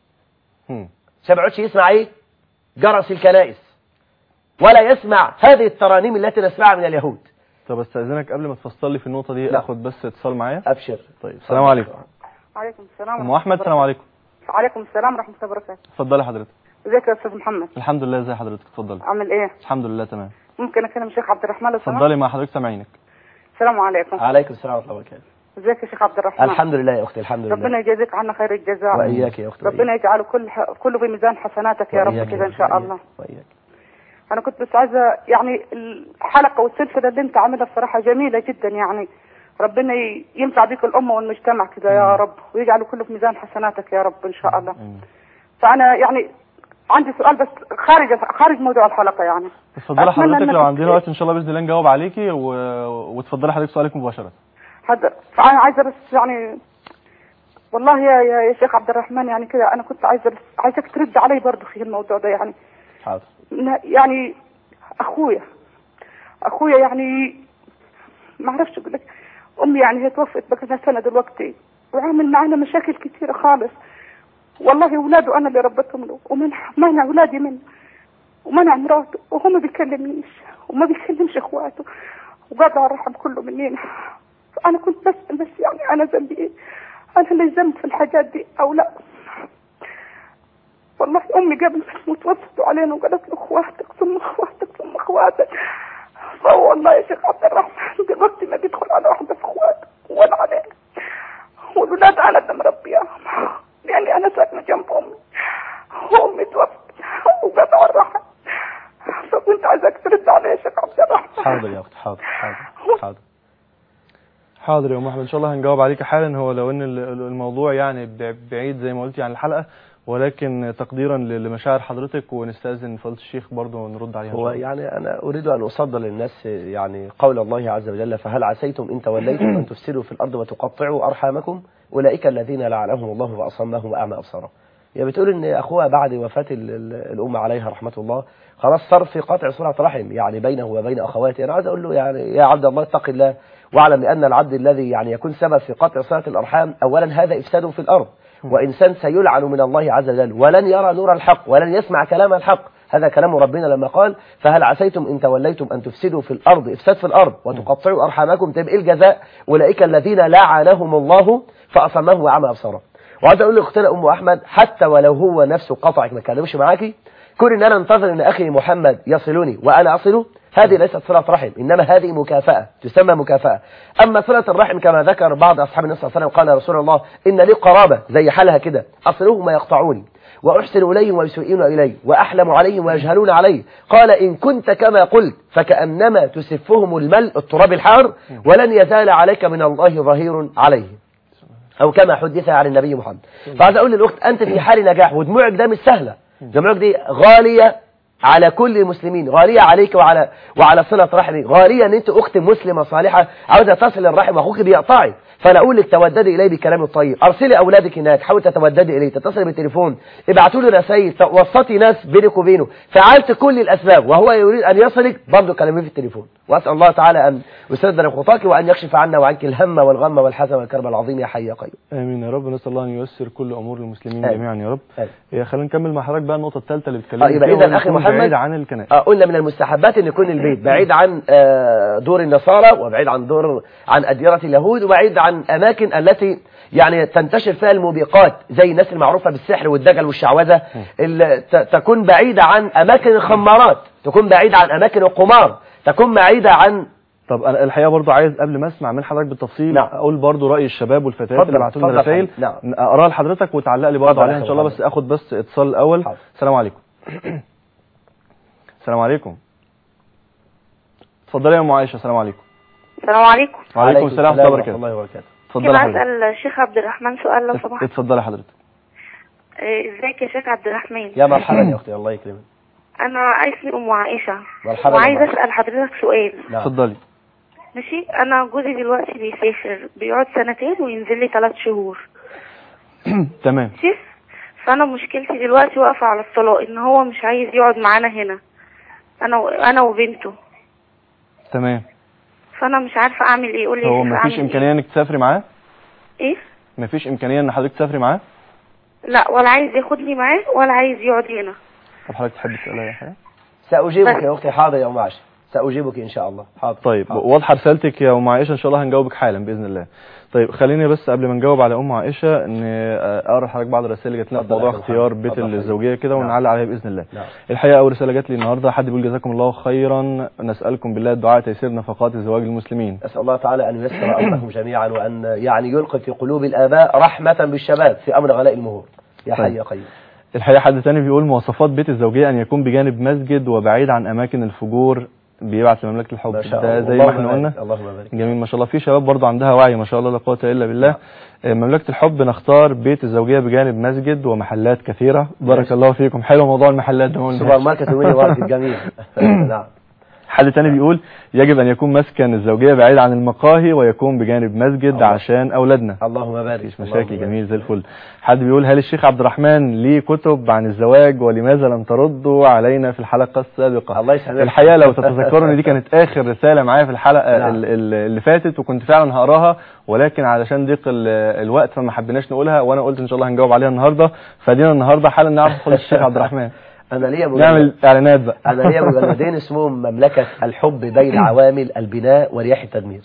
هم. عشان ما يقعدش يسمع ايه جرس الكنائس ولا يسمع هذه الترانيم التي نسمعها من اليهود طب استاذنك قبل ما تفصل لي في النقطه دي لا. اخد بس اتصال معايا ابشر طيب السلام عليكم وعليكم السلام ام احمد السلام عليكم وعليكم السلام ورحمة الله وبركاته اتفضلي حضرتك ازيك يا استاذ محمد الحمد لله ازي حضرتك اتفضلي عامل ايه الحمد لله تمام ممكن اكلم الشيخ عبد الرحمن لو سمحت اتفضلي مع حضرتك سامعينك السلام عليكم عليكم السلام ورحمه الله وبركاته ازيك يا شيخ عبد الرحمن الحمد لله يا اختي الحمد ربنا لله يجازيك عنا خير الجزاء واياك يا اختي ربنا يجعله كل ح... كله بميزان حسناتك يا رب وإياك كده ان أختي، شاء وإياك، الله واياك انا كنت بس عايزه يعني الحلقه والسلسله اللي انت عاملها بصراحه جميله جدا يعني ربنا ي- ينفع بيك الامه والمجتمع كده يا رب ويجعله كله في ميزان حسناتك يا رب ان شاء الله آمين. فانا يعني عندي سؤال بس خارج خارج موضوع الحلقه يعني اتفضلي أتمنى حضرتك إنك لو عندنا ت- وقت ان شاء الله باذن الله نجاوب عليكي و... وتفضلي حضرتك سؤالك مباشره هذا فانا عايزه بس يعني والله يا يا يا شيخ عبد الرحمن يعني كده انا كنت عايزه بس عايزك ترد علي برضه في الموضوع ده يعني حاضر من- يعني اخويا اخويا يعني ما اعرفش اقول لك امي يعني هي توفت بقى لها سنه دلوقتي وعامل معانا مشاكل كثيره خالص والله اولاده انا اللي ربيتهم له ومنع منع اولادي منه ومنع مراته وهو ما بيكلمنيش وما بيكلمش اخواته وقطع الرحم كله مننا فانا كنت بسال بس يعني انا ذنبي ايه؟ انا اللي ذنب في الحاجات دي او لا؟ والله امي قبل ما تموت وصلوا علينا وقالت له اخواتك ثم اخواتك ثم اخواتك فهو والله يا شيخ عبد الرحمن دلوقتي ما بيدخل على واحده في اخواته ولا علينا والولاد انا اللي مربياهم لاني انا ساكنه جنب امي وامي توفت وقطع الرحم فكنت عايزك ترد علي يا شيخ عبد الرحمن حاضر يا اختي حاضر حاضر حاضر حاضر يا ام احمد ان شاء الله هنجاوب عليك حالا هو لو ان ال- ال- الموضوع يعني ب- بعيد زي ما قلتي عن الحلقه ولكن تقديرا ل- لمشاعر حضرتك ونستاذن فضيله الشيخ برضه نرد عليها إن هو شاء الله. يعني أنا أريد أن أصدر للناس يعني قول الله عز وجل فهل عسيتم إن توليتم أن تفسدوا في الأرض وتقطعوا أرحامكم أولئك الذين لعنهم الله وأصمهم وأعمى أبصارهم هي بتقول إن أخوها بعد وفاة ال- ال- الأم عليها رحمة الله خلاص صار في قطع صلة رحم يعني بينه وبين أخواته أنا عايز أقول له يعني يا عبد الله اتق الله واعلم بأن العبد الذي يعني يكون سبب في قطع صلة الأرحام أولا هذا إفساد في الأرض وإنسان سيلعن من الله عز وجل ولن يرى نور الحق ولن يسمع كلام الحق هذا كلام ربنا لما قال فهل عسيتم إن توليتم أن تفسدوا في الأرض إفساد في الأرض وتقطعوا أرحامكم تبقى إيه الجزاء أولئك الذين لعنهم الله فأصمهم وأعمى أبصارهم وعايز أقول لأختنا أم أحمد حتى ولو هو نفسه قطعك ما كلمش معاكي كون ان انا انتظر ان اخي محمد يصلني وانا اصله هذه ليست صلة رحم انما هذه مكافأة تسمى مكافأة اما صلة الرحم كما ذكر بعض اصحاب النبي صلى الله عليه وسلم قال يا رسول الله ان لي قرابة زي حالها كده اصلهم ما يقطعوني واحسن اليهم ويسيئون الي واحلم عليهم ويجهلون علي قال ان كنت كما قلت فكانما تسفهم الملء التراب الحار ولن يزال عليك من الله ظهير عليهم أو كما حدث عن النبي محمد فعايز أقول للأخت أنت في حال نجاح ودموعك ده مش سهلة دموعك دي غالية على كل المسلمين غالية عليك وعلى وعلى صلة رحمك غالية ان انت اخت مسلمة صالحة عاوزة تصل الرحم واخوك بيقطعك فانا اقول لك توددي اليه بالكلام الطيب ارسلي اولادك هناك حاول تتوددي اليه تتصلي بالتليفون ابعتوا له رسائل وسطي ناس بينك وبينه فعلت كل الاسباب وهو يريد ان يصلك برضه كلميه في التليفون واسال الله تعالى ان يسدد خطاك وان يكشف عنا وعنك الهم والغم والحزن والكرب العظيم يا حي يا قيوم امين يا رب نسال الله ان ييسر كل امور المسلمين آمين. جميعا يا رب آمين. إيه، خلينا نكمل مع حضرتك بقى النقطه الثالثه اللي بتكلمنا آه، يبقى إذا أخي محمد- بعيد عن الكنائس آه، قلنا من المستحبات ان يكون البيت بعيد عن آه، دور النصارى وبعيد عن دور عن أديرة اليهود وبعيد عن عن أماكن التي يعني تنتشر فيها الموبقات زي الناس المعروفة بالسحر والدجل والشعوذة ال- ت- تكون بعيدة عن أماكن الخمارات تكون بعيدة عن أماكن القمار تكون بعيدة عن طب انا الحقيقه برضو عايز قبل ما اسمع من حضرتك بالتفصيل نعم. اقول برضو راي الشباب والفتيات اتفضل، اللي بعتوا لنا اتفضل رسائل حبيبي. نعم. اقراها لحضرتك وتعلق لي برضو اتفضل عليها يا ان شاء الله أخي بس اخد بس اتصال الاول حاضر. السلام عليكم السلام عليكم اتفضلي يا ام عائشه السلام عليكم السلام عليكم وعليكم السلام ورحمه الله وبركاته الله وبركاته اتفضلي كده حضرتك اسال الشيخ عبد الرحمن سؤال لو سمحت اتفضلي حضرتك إيه، ازيك يا شيخ عبد الرحمن يا مرحبا يا أختي الله يكرمك انا اسمي ام عائشه مرحبا يا وعايزه مرحبا. اسال حضرتك سؤال نعم اتفضلي ماشي انا جوزي دلوقتي بيسافر بيقعد سنتين وينزل لي ثلاث شهور تمام ماشي فانا مشكلتي دلوقتي واقفه على الطلاق ان هو مش عايز يقعد معانا هنا انا و... انا وبنته تمام فانا مش عارفه اعمل ايه قول لي هو يا شيخ مفيش أعمل امكانيه انك تسافري معاه ايه ايه مفيش امكانيه ان حضرتك تسافري معاه لا ولا عايز ياخدني معاه ولا عايز يقعد هنا طب حضرتك تحبي تسالي اي حاجه سأجيبك يا أختي حاضر يا أم عائشة سأجيبك إن شاء الله حاضر طيب حاضر. واضحه رسالتك يا ام عائشه ان شاء الله هنجاوبك حالا باذن الله طيب خليني بس قبل ما نجاوب على ام عائشه ان آه، اقرا لحضرتك بعض الرسائل اللي جات لنا في اتفضل يا موضوع أخي اختيار محمد. بيت اتفضل يا الزوجيه كده نعم. ونعلق عليها باذن الله نعم. الحقيقه اول رساله جات لي النهارده حد بيقول جزاكم الله خيرا نسالكم بالله الدعاء تيسير نفقات الزواج المسلمين أسأل الله تعالى أن ييسر أمركم جميعا وأن يعني يلقي في قلوب الآباء رحمة بالشباب في أمر غلاء المهور يا حي طيب. يا قيوم الحقيقه حد تاني بيقول مواصفات بيت الزوجيه ان يكون بجانب مسجد وبعيد عن اماكن الفجور بيبعت لمملكه الحب ما شاء ده الله زي ما اللهم احنا بارك. قلنا اللهم بارك جميل ما شاء الله في شباب برضه عندها وعي ما شاء الله لا قوه الا بالله آه، مملكه الحب نختار بيت الزوجيه بجانب مسجد ومحلات كثيره بارك ماشي. الله فيكم حلو موضوع المحلات ده ما قلناش. سوبر ماركت وميني ماركت جميل نعم حد تاني بيقول يجب ان يكون مسكن الزوجيه بعيد عن المقاهي ويكون بجانب مسجد الله. عشان اولادنا اللهم بارك مفيش اللهم مشاكل بارك. جميل زي الفل حد بيقول هل الشيخ عبد الرحمن ليه كتب عن الزواج ولماذا لم تردوا علينا في الحلقه السابقه الله يسعدك الحقيقه لو تتذكروا ان دي كانت اخر رساله معايا في الحلقه نعم. ال- ال- اللي فاتت وكنت فعلا هقراها ولكن علشان ضيق ال- الوقت فما حبيناش نقولها وانا قلت ان شاء الله هنجاوب عليها النهارده فدينا النهارده حالا نعرف خد الشيخ عبد الرحمن أنا ليا مجلد- نعمل اعلانات بقى أنا ليا مجلدين اسمهم مملكة الحب بين عوامل البناء ورياح التدمير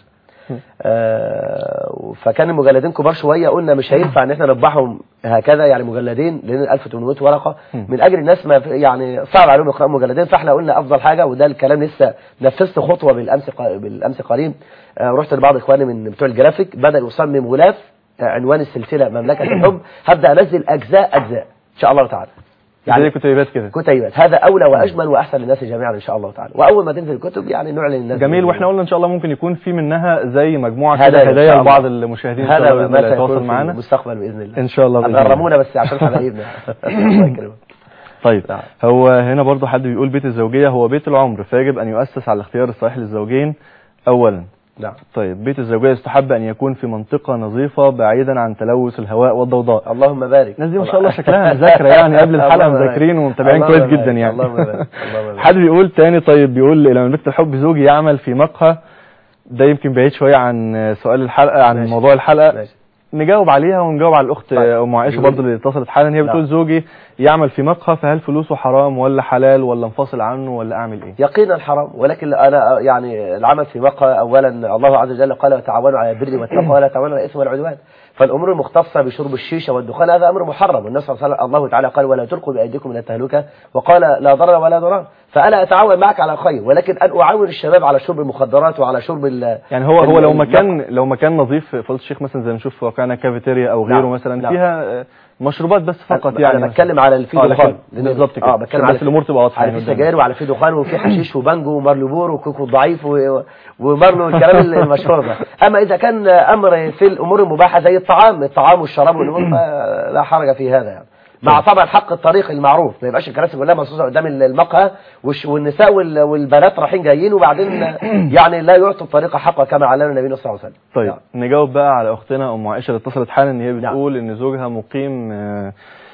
آه، فكان المجلدين كبار شويه قلنا مش هينفع ان احنا نطبعهم هكذا يعني مجلدين لان 1800 ورقه من اجل الناس ما في- يعني صعب عليهم يقراوا مجلدين فاحنا قلنا افضل حاجه وده الكلام لسه نفذت خطوه بالامس قا- بالامس قريب آه، رحت لبعض اخواني من بتوع الجرافيك بدا يصمم غلاف آه، عنوان السلسله مملكه الحب هبدا انزل اجزاء اجزاء ان شاء الله تعالى يعني كتيبات كده كتيبات هذا اولى واجمل واحسن للناس جميعا ان شاء الله تعالى واول ما تنزل الكتب يعني نعلن للناس جميل واحنا قلنا ان شاء الله ممكن يكون في منها زي مجموعه هذا كده إن هدايا شاء الله. لبعض المشاهدين ان شاء هذا الله باذن ما الله سيكون يتواصل في معانا المستقبل باذن الله ان شاء الله باذن الله هتغرمونا بس عشان حبايبنا الله يكرمك طيب نعم. هو هنا برضو حد بيقول بيت الزوجيه هو بيت العمر فيجب ان يؤسس على الاختيار الصحيح للزوجين اولا نعم طيب بيت الزوجيه يستحب ان يكون في منطقه نظيفه بعيدا عن تلوث الهواء والضوضاء اللهم بارك الناس دي ما شاء الله شكلها مذاكره يعني قبل الحلقه اللهم بارك. مذاكرين ومتابعين اللهم كويس جدا بارك. يعني اللهم بارك. اللهم بارك. حد بيقول تاني طيب بيقول لما مملكه الحب زوجي يعمل في مقهى ده يمكن بعيد شويه عن سؤال الحلقه عن ماشي. موضوع الحلقه ماشي نجاوب عليها ونجاوب على الاخت طيب. ام عائشه بيقول- برضه اللي اتصلت حالا هي بتقول نعم. زوجي يعمل في مقهى فهل فلوسه حرام ولا حلال ولا انفصل عنه ولا اعمل ايه يقينا حرام ولكن انا يعني العمل في مقهى اولا الله عز وجل قال وتعاونوا على البر والتقوى ولا تعاونوا على الاثم والعدوان فالامور المختصه بشرب الشيشه والدخان هذا امر محرم والنبي صلى الله عليه وسلم الله تعالى قال ولا تلقوا بايديكم الى التهلكه وقال لا ضرر ولا ضرار فانا اتعاون معك على خير ولكن ان اعاون الشباب على شرب المخدرات وعلى شرب ال يعني هو هو لو ال- مكان لو مكان نظيف في فضيله الشيخ مثلا زي ما نشوف في واقعنا كافيتيريا او غيره نعم. مثلا نعم. فيها آه، مشروبات بس فقط يعني انا بتكلم على اللي فيه آه، دخان لكن- بالظبط كده اه بتكلم بس على الامور تبقى واضحه على يعني في قدامنا. سجاير وعلى في دخان وفي حشيش وبانجو ومارلبور وكوكو ضعيف و- ومارلو الكلام المشهور ده اما اذا كان امر في الامور المباحه زي الطعام الطعام والشراب والامور فلا حرج في هذا يعني مع طبعا حق الطريق المعروف ما يبقاش الكراسي كلها مرصوصه قدام المقهى والش- والنساء وال- والبنات رايحين جايين وبعدين يعني لا يعطوا الطريق حقه كما علمنا النبي صلى الله عليه وسلم طيب نعم. نجاوب بقى على اختنا ام عائشه اللي اتصلت حالا ان هي نعم. بتقول ان زوجها مقيم آه،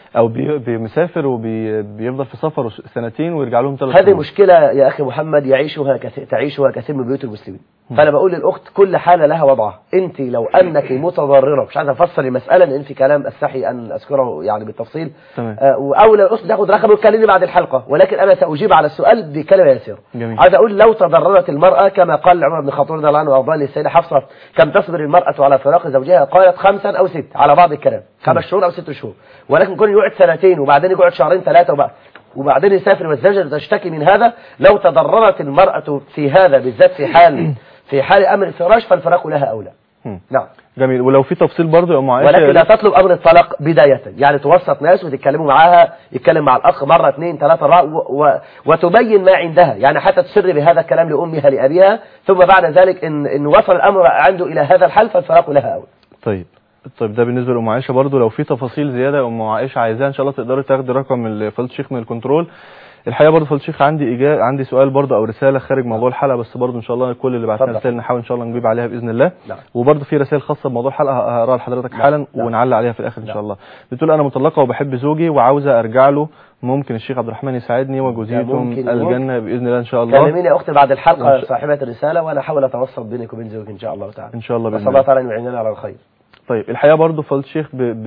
او بي- بيسافر وبيفضل في سفر سنتين ويرجع لهم ثلاث هذه مشكلة يا أخي محمد يعيشها كثير تعيشها كثير من بيوت المسلمين فأنا بقول للأخت كل حالة لها وضعها أنت لو أنك متضررة مش عايز أفصل المسألة لأن في كلام أستحي أن أذكره يعني بالتفصيل تمام. آه، أو لو الأخت تاخد رقم وتكلمني بعد الحلقة ولكن أنا سأجيب على السؤال بكلمة يسيرة جميل. عايز أقول لو تضررت المرأة كما قال عمر بن الخطاب رضي الله عنه وأرضاه للسيدة حفصة كم تصبر المرأة على فراق زوجها قالت خمسا أو ست على بعض الكلام خمس شهور أو ست شهور ولكن كون يقعد سنتين وبعدين يقعد شهرين ثلاثة وبعد وبعدين يسافر والزوجة تشتكي من هذا لو تضررت المرأة في هذا بالذات في حال في حال أمر الفراش فالفراق لها أولى مم. نعم جميل ولو في تفصيل برضه يا ام عائشه ولكن يا لا ريت- تطلب أمر الطلاق بداية يعني توسط ناس وتتكلموا معاها يتكلم مع الأخ مرة اثنين ثلاثة أربعة و... و... وتبين ما عندها يعني حتى تسر بهذا الكلام لأمها لأبيها ثم بعد ذلك إن, إن وصل الأمر عنده إلى هذا الحل فالفراق لها أولى طيب طيب ده بالنسبه لام عائشه برضه لو في تفاصيل زياده يا ام عائشه عايزاها ان شاء الله تقدري تاخدي رقم ال- فضيله الشيخ من الكنترول الحقيقه برضه فضيله الشيخ عندي إجا... عندي سؤال برضه او رساله خارج موضوع الحلقه بس برضه ان شاء الله كل اللي بعتنا اتفضل. رسائل نحاول ان شاء الله نجيب عليها باذن الله نعم. وبرضه في رسائل خاصه بموضوع الحلقه هقراها لحضرتك حالا نعم. ونعلق عليها في الاخر ان نعم. شاء الله بتقول انا مطلقه وبحب زوجي وعاوزه ارجع له ممكن الشيخ عبد الرحمن يساعدني وجوزيتهم ممكن. الجنه باذن الله ان شاء الله كلميني يا أختي بعد الحلقة إن شاء- صاحبة الرسالة وأنا أحاول أتوسط بينك وبين زوجك إن شاء الله تعالى ان شاء الله بس باذن الله الله تعالى أن يعيننا على الخير طيب الحقيقه برضو فضل الشيخ ب... ب...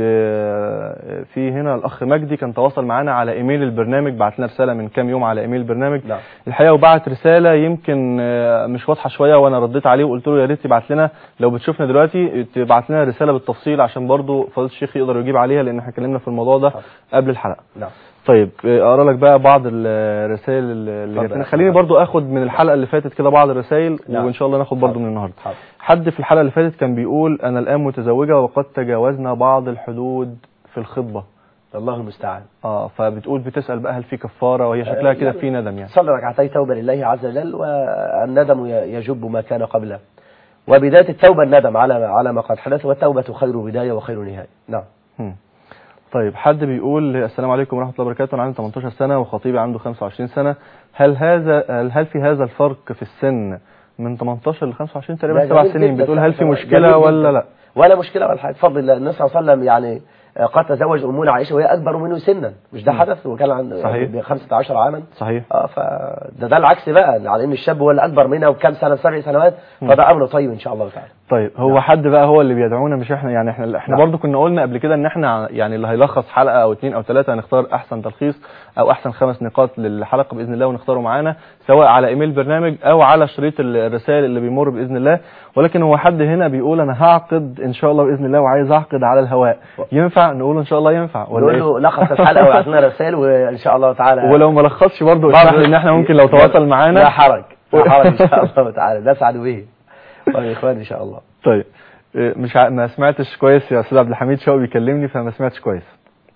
في هنا الاخ مجدي كان تواصل معانا على ايميل البرنامج بعت لنا رساله من كام يوم على ايميل البرنامج نعم. الحقيقه وبعت رساله يمكن آه، مش واضحه شويه وانا رديت عليه وقلت له يا ريت تبعت لنا لو بتشوفنا دلوقتي تبعت لنا رساله بالتفصيل عشان برضو فضل الشيخ يقدر يجيب عليها لان احنا اتكلمنا في الموضوع ده قبل الحلقه نعم طيب آه، اقرا لك بقى بعض الرسائل اللي اتفضل. جات لنا خليني برضو اخد من الحلقه اللي فاتت كده بعض الرسائل نعم. وان شاء الله ناخد برضو حاضر. من النهارده حاضر. حد في الحلقه اللي فاتت كان بيقول انا الان متزوجه وقد تجاوزنا بعض الحدود في الخطبه الله المستعان اه فبتقول بتسال بقى هل في كفاره وهي شكلها كده في ندم يعني صلي ركعتي توبة لله عز وجل والندم ي- يجب ما كان قبله وبداية التوبة الندم على على ما قد حدث والتوبة خير بداية وخير نهاية نعم هم. طيب حد بيقول السلام عليكم ورحمه الله وبركاته انا عندي 18 سنه وخطيبي عنده 25 سنه هل هذا هل, هل في هذا الفرق في السن من 18 ل 25 ده تقريبا سبع جميل سنين جدا. بتقول هل في جميل مشكله جدا. ولا لا ولا مشكلة ولا حاجة بفضل الله النبي صلى الله عليه وسلم يعني آه، قد تزوج أمنا عائشة وهي أكبر منه سنا مش ده حدث وكان عنده صحيح. ب 15 عاما صحيح اه فده ده العكس بقى على ان الشاب هو اللي اكبر منها بكام سنه بسبع سنوات فده امر طيب ان شاء الله تعالى طيب هو حد بقى هو اللي بيدعونا مش احنا يعني احنا احنا نعم. برضو كنا قلنا قبل كده ان احنا يعني اللي هيلخص حلقه او اتنين او ثلاثه هنختار احسن تلخيص او احسن خمس نقاط للحلقه باذن الله ونختاره معانا سواء على ايميل برنامج او على شريط ال- الرسائل اللي بيمر باذن الله ولكن هو حد هنا بيقول انا هعقد ان شاء الله باذن الله وعايز اعقد على الهواء ينفع نقول ان شاء الله ينفع ولا نقول ايه له لخص الحلقه وابعت لنا رسائل وان شاء الله تعالى ولو ما لخصش برضه اسمح لي ان احنا ممكن لو تواصل معانا لا حرج لا حرج ان شاء الله تعالى نسعد به طيب يا اخوان ان شاء الله طيب إيه، مش ع... ما سمعتش كويس يا استاذ عبد الحميد شوقي بيكلمني فما سمعتش كويس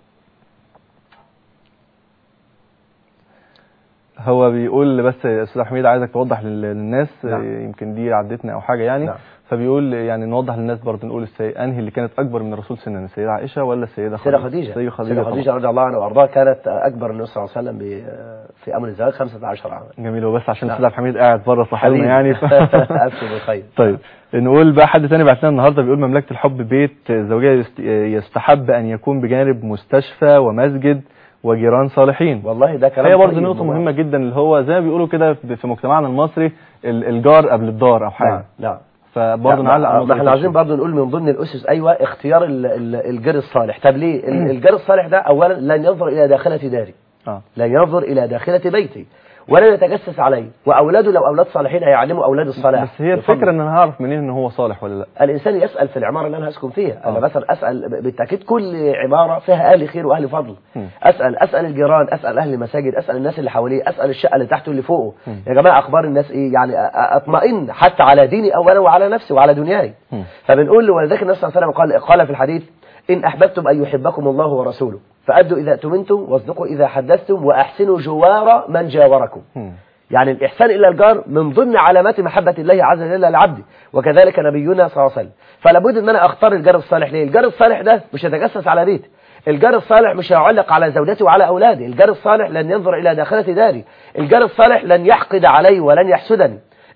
هو بيقول بس يا استاذ عبد الحميد عايزك توضح لل- للناس نعم. إيه، يمكن دي عدتنا او حاجه يعني نعم. فبيقول يعني نوضح للناس برضه نقول السي... انهي اللي كانت اكبر من الرسول سنا السيده عائشه ولا السيده سيدة خديجة السيده خديجه, سيدة طبعاً. خديجة رضي الله عنها وارضاها كانت اكبر النبي صلى الله عليه وسلم ب- في امر الزواج 15 عاما جميل وبس عشان نعم. الاستاذ عبد الحميد قاعد بره صاحبنا يعني ف... ابشر بالخير طيب نقول بقى حد تاني بعت لنا النهارده بيقول مملكه الحب بيت زوجيه يست- يستحب ان يكون بجانب مستشفى ومسجد وجيران صالحين والله ده كلام هي برضه طيب نقطه والله. مهمه جدا اللي هو زي ما بيقولوا كده في مجتمعنا المصري ال- الجار قبل الدار او حاجه نعم نعم فبرضه لا، نعلق على ما النقطة احنا دي عايزين شوية. برضه نقول من ضمن الاسس ايوه اختيار ال- ال- الجار الصالح طب ليه ال- الجار الصالح ده اولا لن ينظر الى داخله داري اه لن ينظر الى داخله بيتي ولا يتجسس عليه واولاده لو اولاد صالحين هيعلموا اولاد الصلاح بس هي يفضل. الفكره ان انا هعرف منين ان هو صالح ولا لا الانسان يسال في العماره اللي انا هسكن فيها انا آه. مثلا اسال ب- بالتاكيد كل عماره فيها اهل خير واهل فضل م. اسال اسال الجيران اسال اهل المساجد اسال الناس اللي حواليه اسال الشقه اللي تحته واللي فوقه يا جماعه اخبار الناس ايه يعني أ- أ- اطمئن حتى على ديني اولا وعلى نفسي وعلى دنياي م. فبنقول له ولذلك النبي صلى الله عليه وسلم قال قال في الحديث ان احببتم ان يحبكم الله ورسوله فادوا اذا اؤتمنتم واصدقوا اذا حدثتم واحسنوا جوار من جاوركم مم. يعني الإحسان إلى الجار من ضمن علامات محبة الله عز وجل للعبد وكذلك نبينا صلى الله عليه وسلم فلا بد ان انا اختار الجار الصالح ليه الجار الصالح ده مش هيتجسس على بيتي الجار الصالح مش هيعلق على زوجتي وعلى اولادي الجار الصالح لن ينظر الى داخلة داري الجار الصالح لن يحقد علي ولن يحسدني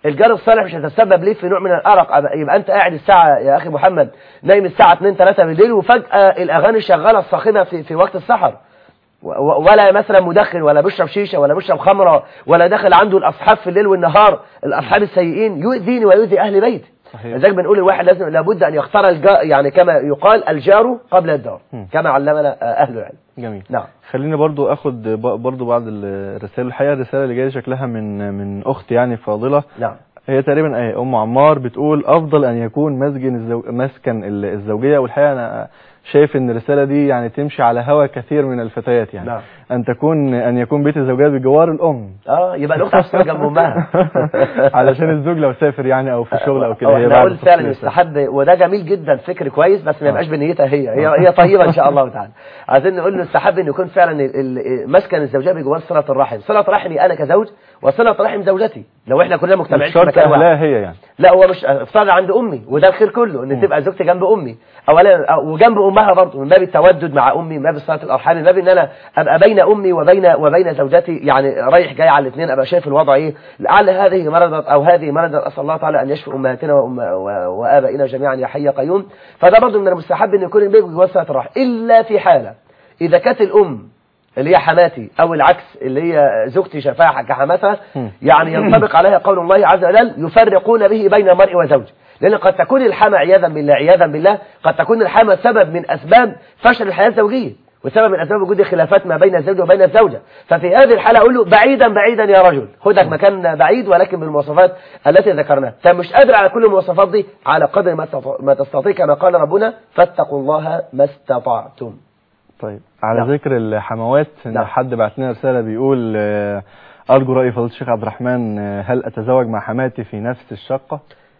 الجار الصالح مش هتتسبب ليه في نوع من الارق أبقى- يبقى انت قاعد الساعه يا اخي محمد نايم الساعه 2 3 بالليل وفجاه الاغاني شغاله الصاخبه في في وقت السحر و- و- ولا مثلا مدخن ولا بيشرب شيشه ولا بيشرب خمره ولا داخل عنده الاصحاب في الليل والنهار الاصحاب السيئين يؤذيني ويؤذي اهل بيتي صحيح. لذلك بنقول الواحد لازم لابد ان يختار الجار يعني كما يقال الجار قبل الدار مم. كما علمنا آه، اهل العلم جميل نعم خليني برضو اخد ب- برضو بعض الرسائل الحقيقه الرساله اللي جايه شكلها من من اخت يعني فاضله نعم هي تقريبا اهي ام عمار بتقول افضل ان يكون مسجن الزو... مسكن ال- الزوجيه والحقيقه انا شايف ان الرساله دي يعني تمشي على هوى كثير من الفتيات يعني نعم. ان تكون ان يكون بيت الزوجيه بجوار الام اه يبقى الاخت هتشتغل جنب امها علشان الزوج لو سافر يعني او في الشغل او كده أو هي احنا بعد نقول فعلا التفصيل. يستحب وده جميل جدا فكر كويس بس ما يبقاش بنيتها هي هي هي طيبه ان شاء الله تعالى عايزين نقول له يستحب ان يكون فعلا ال- ال- مسكن الزوجيه بجوار صله الرحم صله رحمي انا كزوج وصله رحم زوجتي لو احنا كلنا مش مجتمعين في شرط مكان واحد اهلها هي يعني لا هو مش افترض عند امي وده الخير كله ان تبقى زوجتي جنب امي اولا أو- وجنب امها برضه من باب التودد مع امي من باب صله الارحام من باب ان انا ابقى بين امي وبين وبين زوجتي يعني رايح جاي على الاثنين ابقى شايف الوضع ايه لعل هذه مرضت او هذه مرضت اسال الله تعالى ان يشفي امهاتنا وأم و- وابائنا جميعا يا حي يا قيوم فده برضه من المستحب ان يكون البيت جوه صله الرحم الا في حاله اذا كانت الام اللي هي حماتي او العكس اللي هي زوجتي شفاعة كحماتها يعني ينطبق عليها قول الله عز وجل يفرقون به بين المرء وزوجه لان قد تكون الحما عياذا بالله عياذا بالله قد تكون الحما سبب من اسباب فشل الحياه الزوجيه وسبب من اسباب وجود خلافات ما بين الزوج وبين الزوجه ففي هذه الحاله اقول له بعيدا بعيدا يا رجل خدك مكان بعيد ولكن بالمواصفات التي ذكرناها انت مش قادر على كل المواصفات دي على قدر ما تستطيع- ما تستطيع كما قال ربنا فاتقوا الله ما استطعتم طيب على نعم. ذكر الحموات ان نعم. حد بعت لنا رساله بيقول آه، ارجو راي فضيله الشيخ عبد الرحمن آه، هل اتزوج مع حماتي في نفس الشقه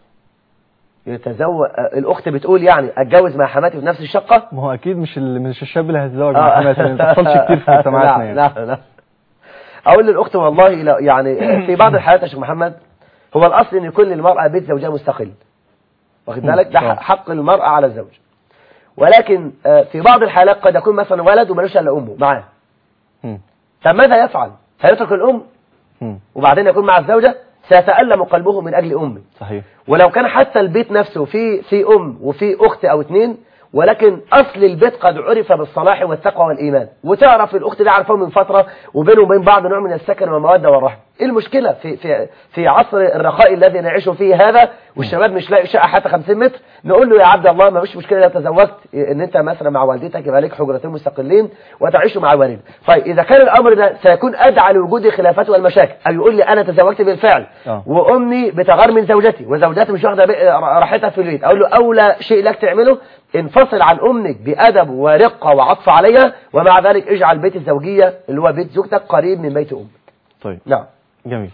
يتزوج آه، الاخت بتقول يعني اتجوز مع حماتي في نفس الشقه ما هو اكيد مش ال... مش الشاب اللي هيتزوج مع حماتي لان ما بتحصلش كتير في مجتمعاتنا نعم يعني نعم نعم اقول للاخت والله لا يعني في بعض الحالات يا شيخ محمد هو الاصل ان يكون للمراه بيت زوجها مستقل واخد بالك ده طبعا. حق المراه على الزوج ولكن آه، في بعض الحالات قد يكون مثلا ولد ومالوش الا امه معاه مم. طب ماذا يفعل؟ هيترك الام مم. وبعدين يكون مع الزوجه سيتألم قلبه من اجل امه صحيح ولو كان حتى البيت نفسه في في ام وفي اخت او اتنين ولكن اصل البيت قد عرف بالصلاح والتقوى والايمان وتعرف الاخت دي عارفاه من فتره وبينه وبين بعض نوع من السكن والموده والرحمه ايه المشكله في في في عصر الرخاء الذي نعيش فيه هذا والشباب مش لاقي شقه حتى 50 متر نقول له يا عبد الله ما فيش مشكله لو تزوجت ان انت مثلا مع والدتك يبقى لك حجرتين مستقلين وتعيشوا مع والدك طيب اذا كان الامر ده سيكون ادعى لوجود الخلافات والمشاكل او يقول لي انا تزوجت بالفعل آه. وامي بتغار من زوجتي وزوجتي مش واخده بي- راحتها في البيت اقول له اولى شيء لك تعمله انفصل عن امك بادب ورقه وعطف عليها ومع ذلك اجعل بيت الزوجيه اللي هو بيت زوجتك قريب من بيت امك طيب نعم جميل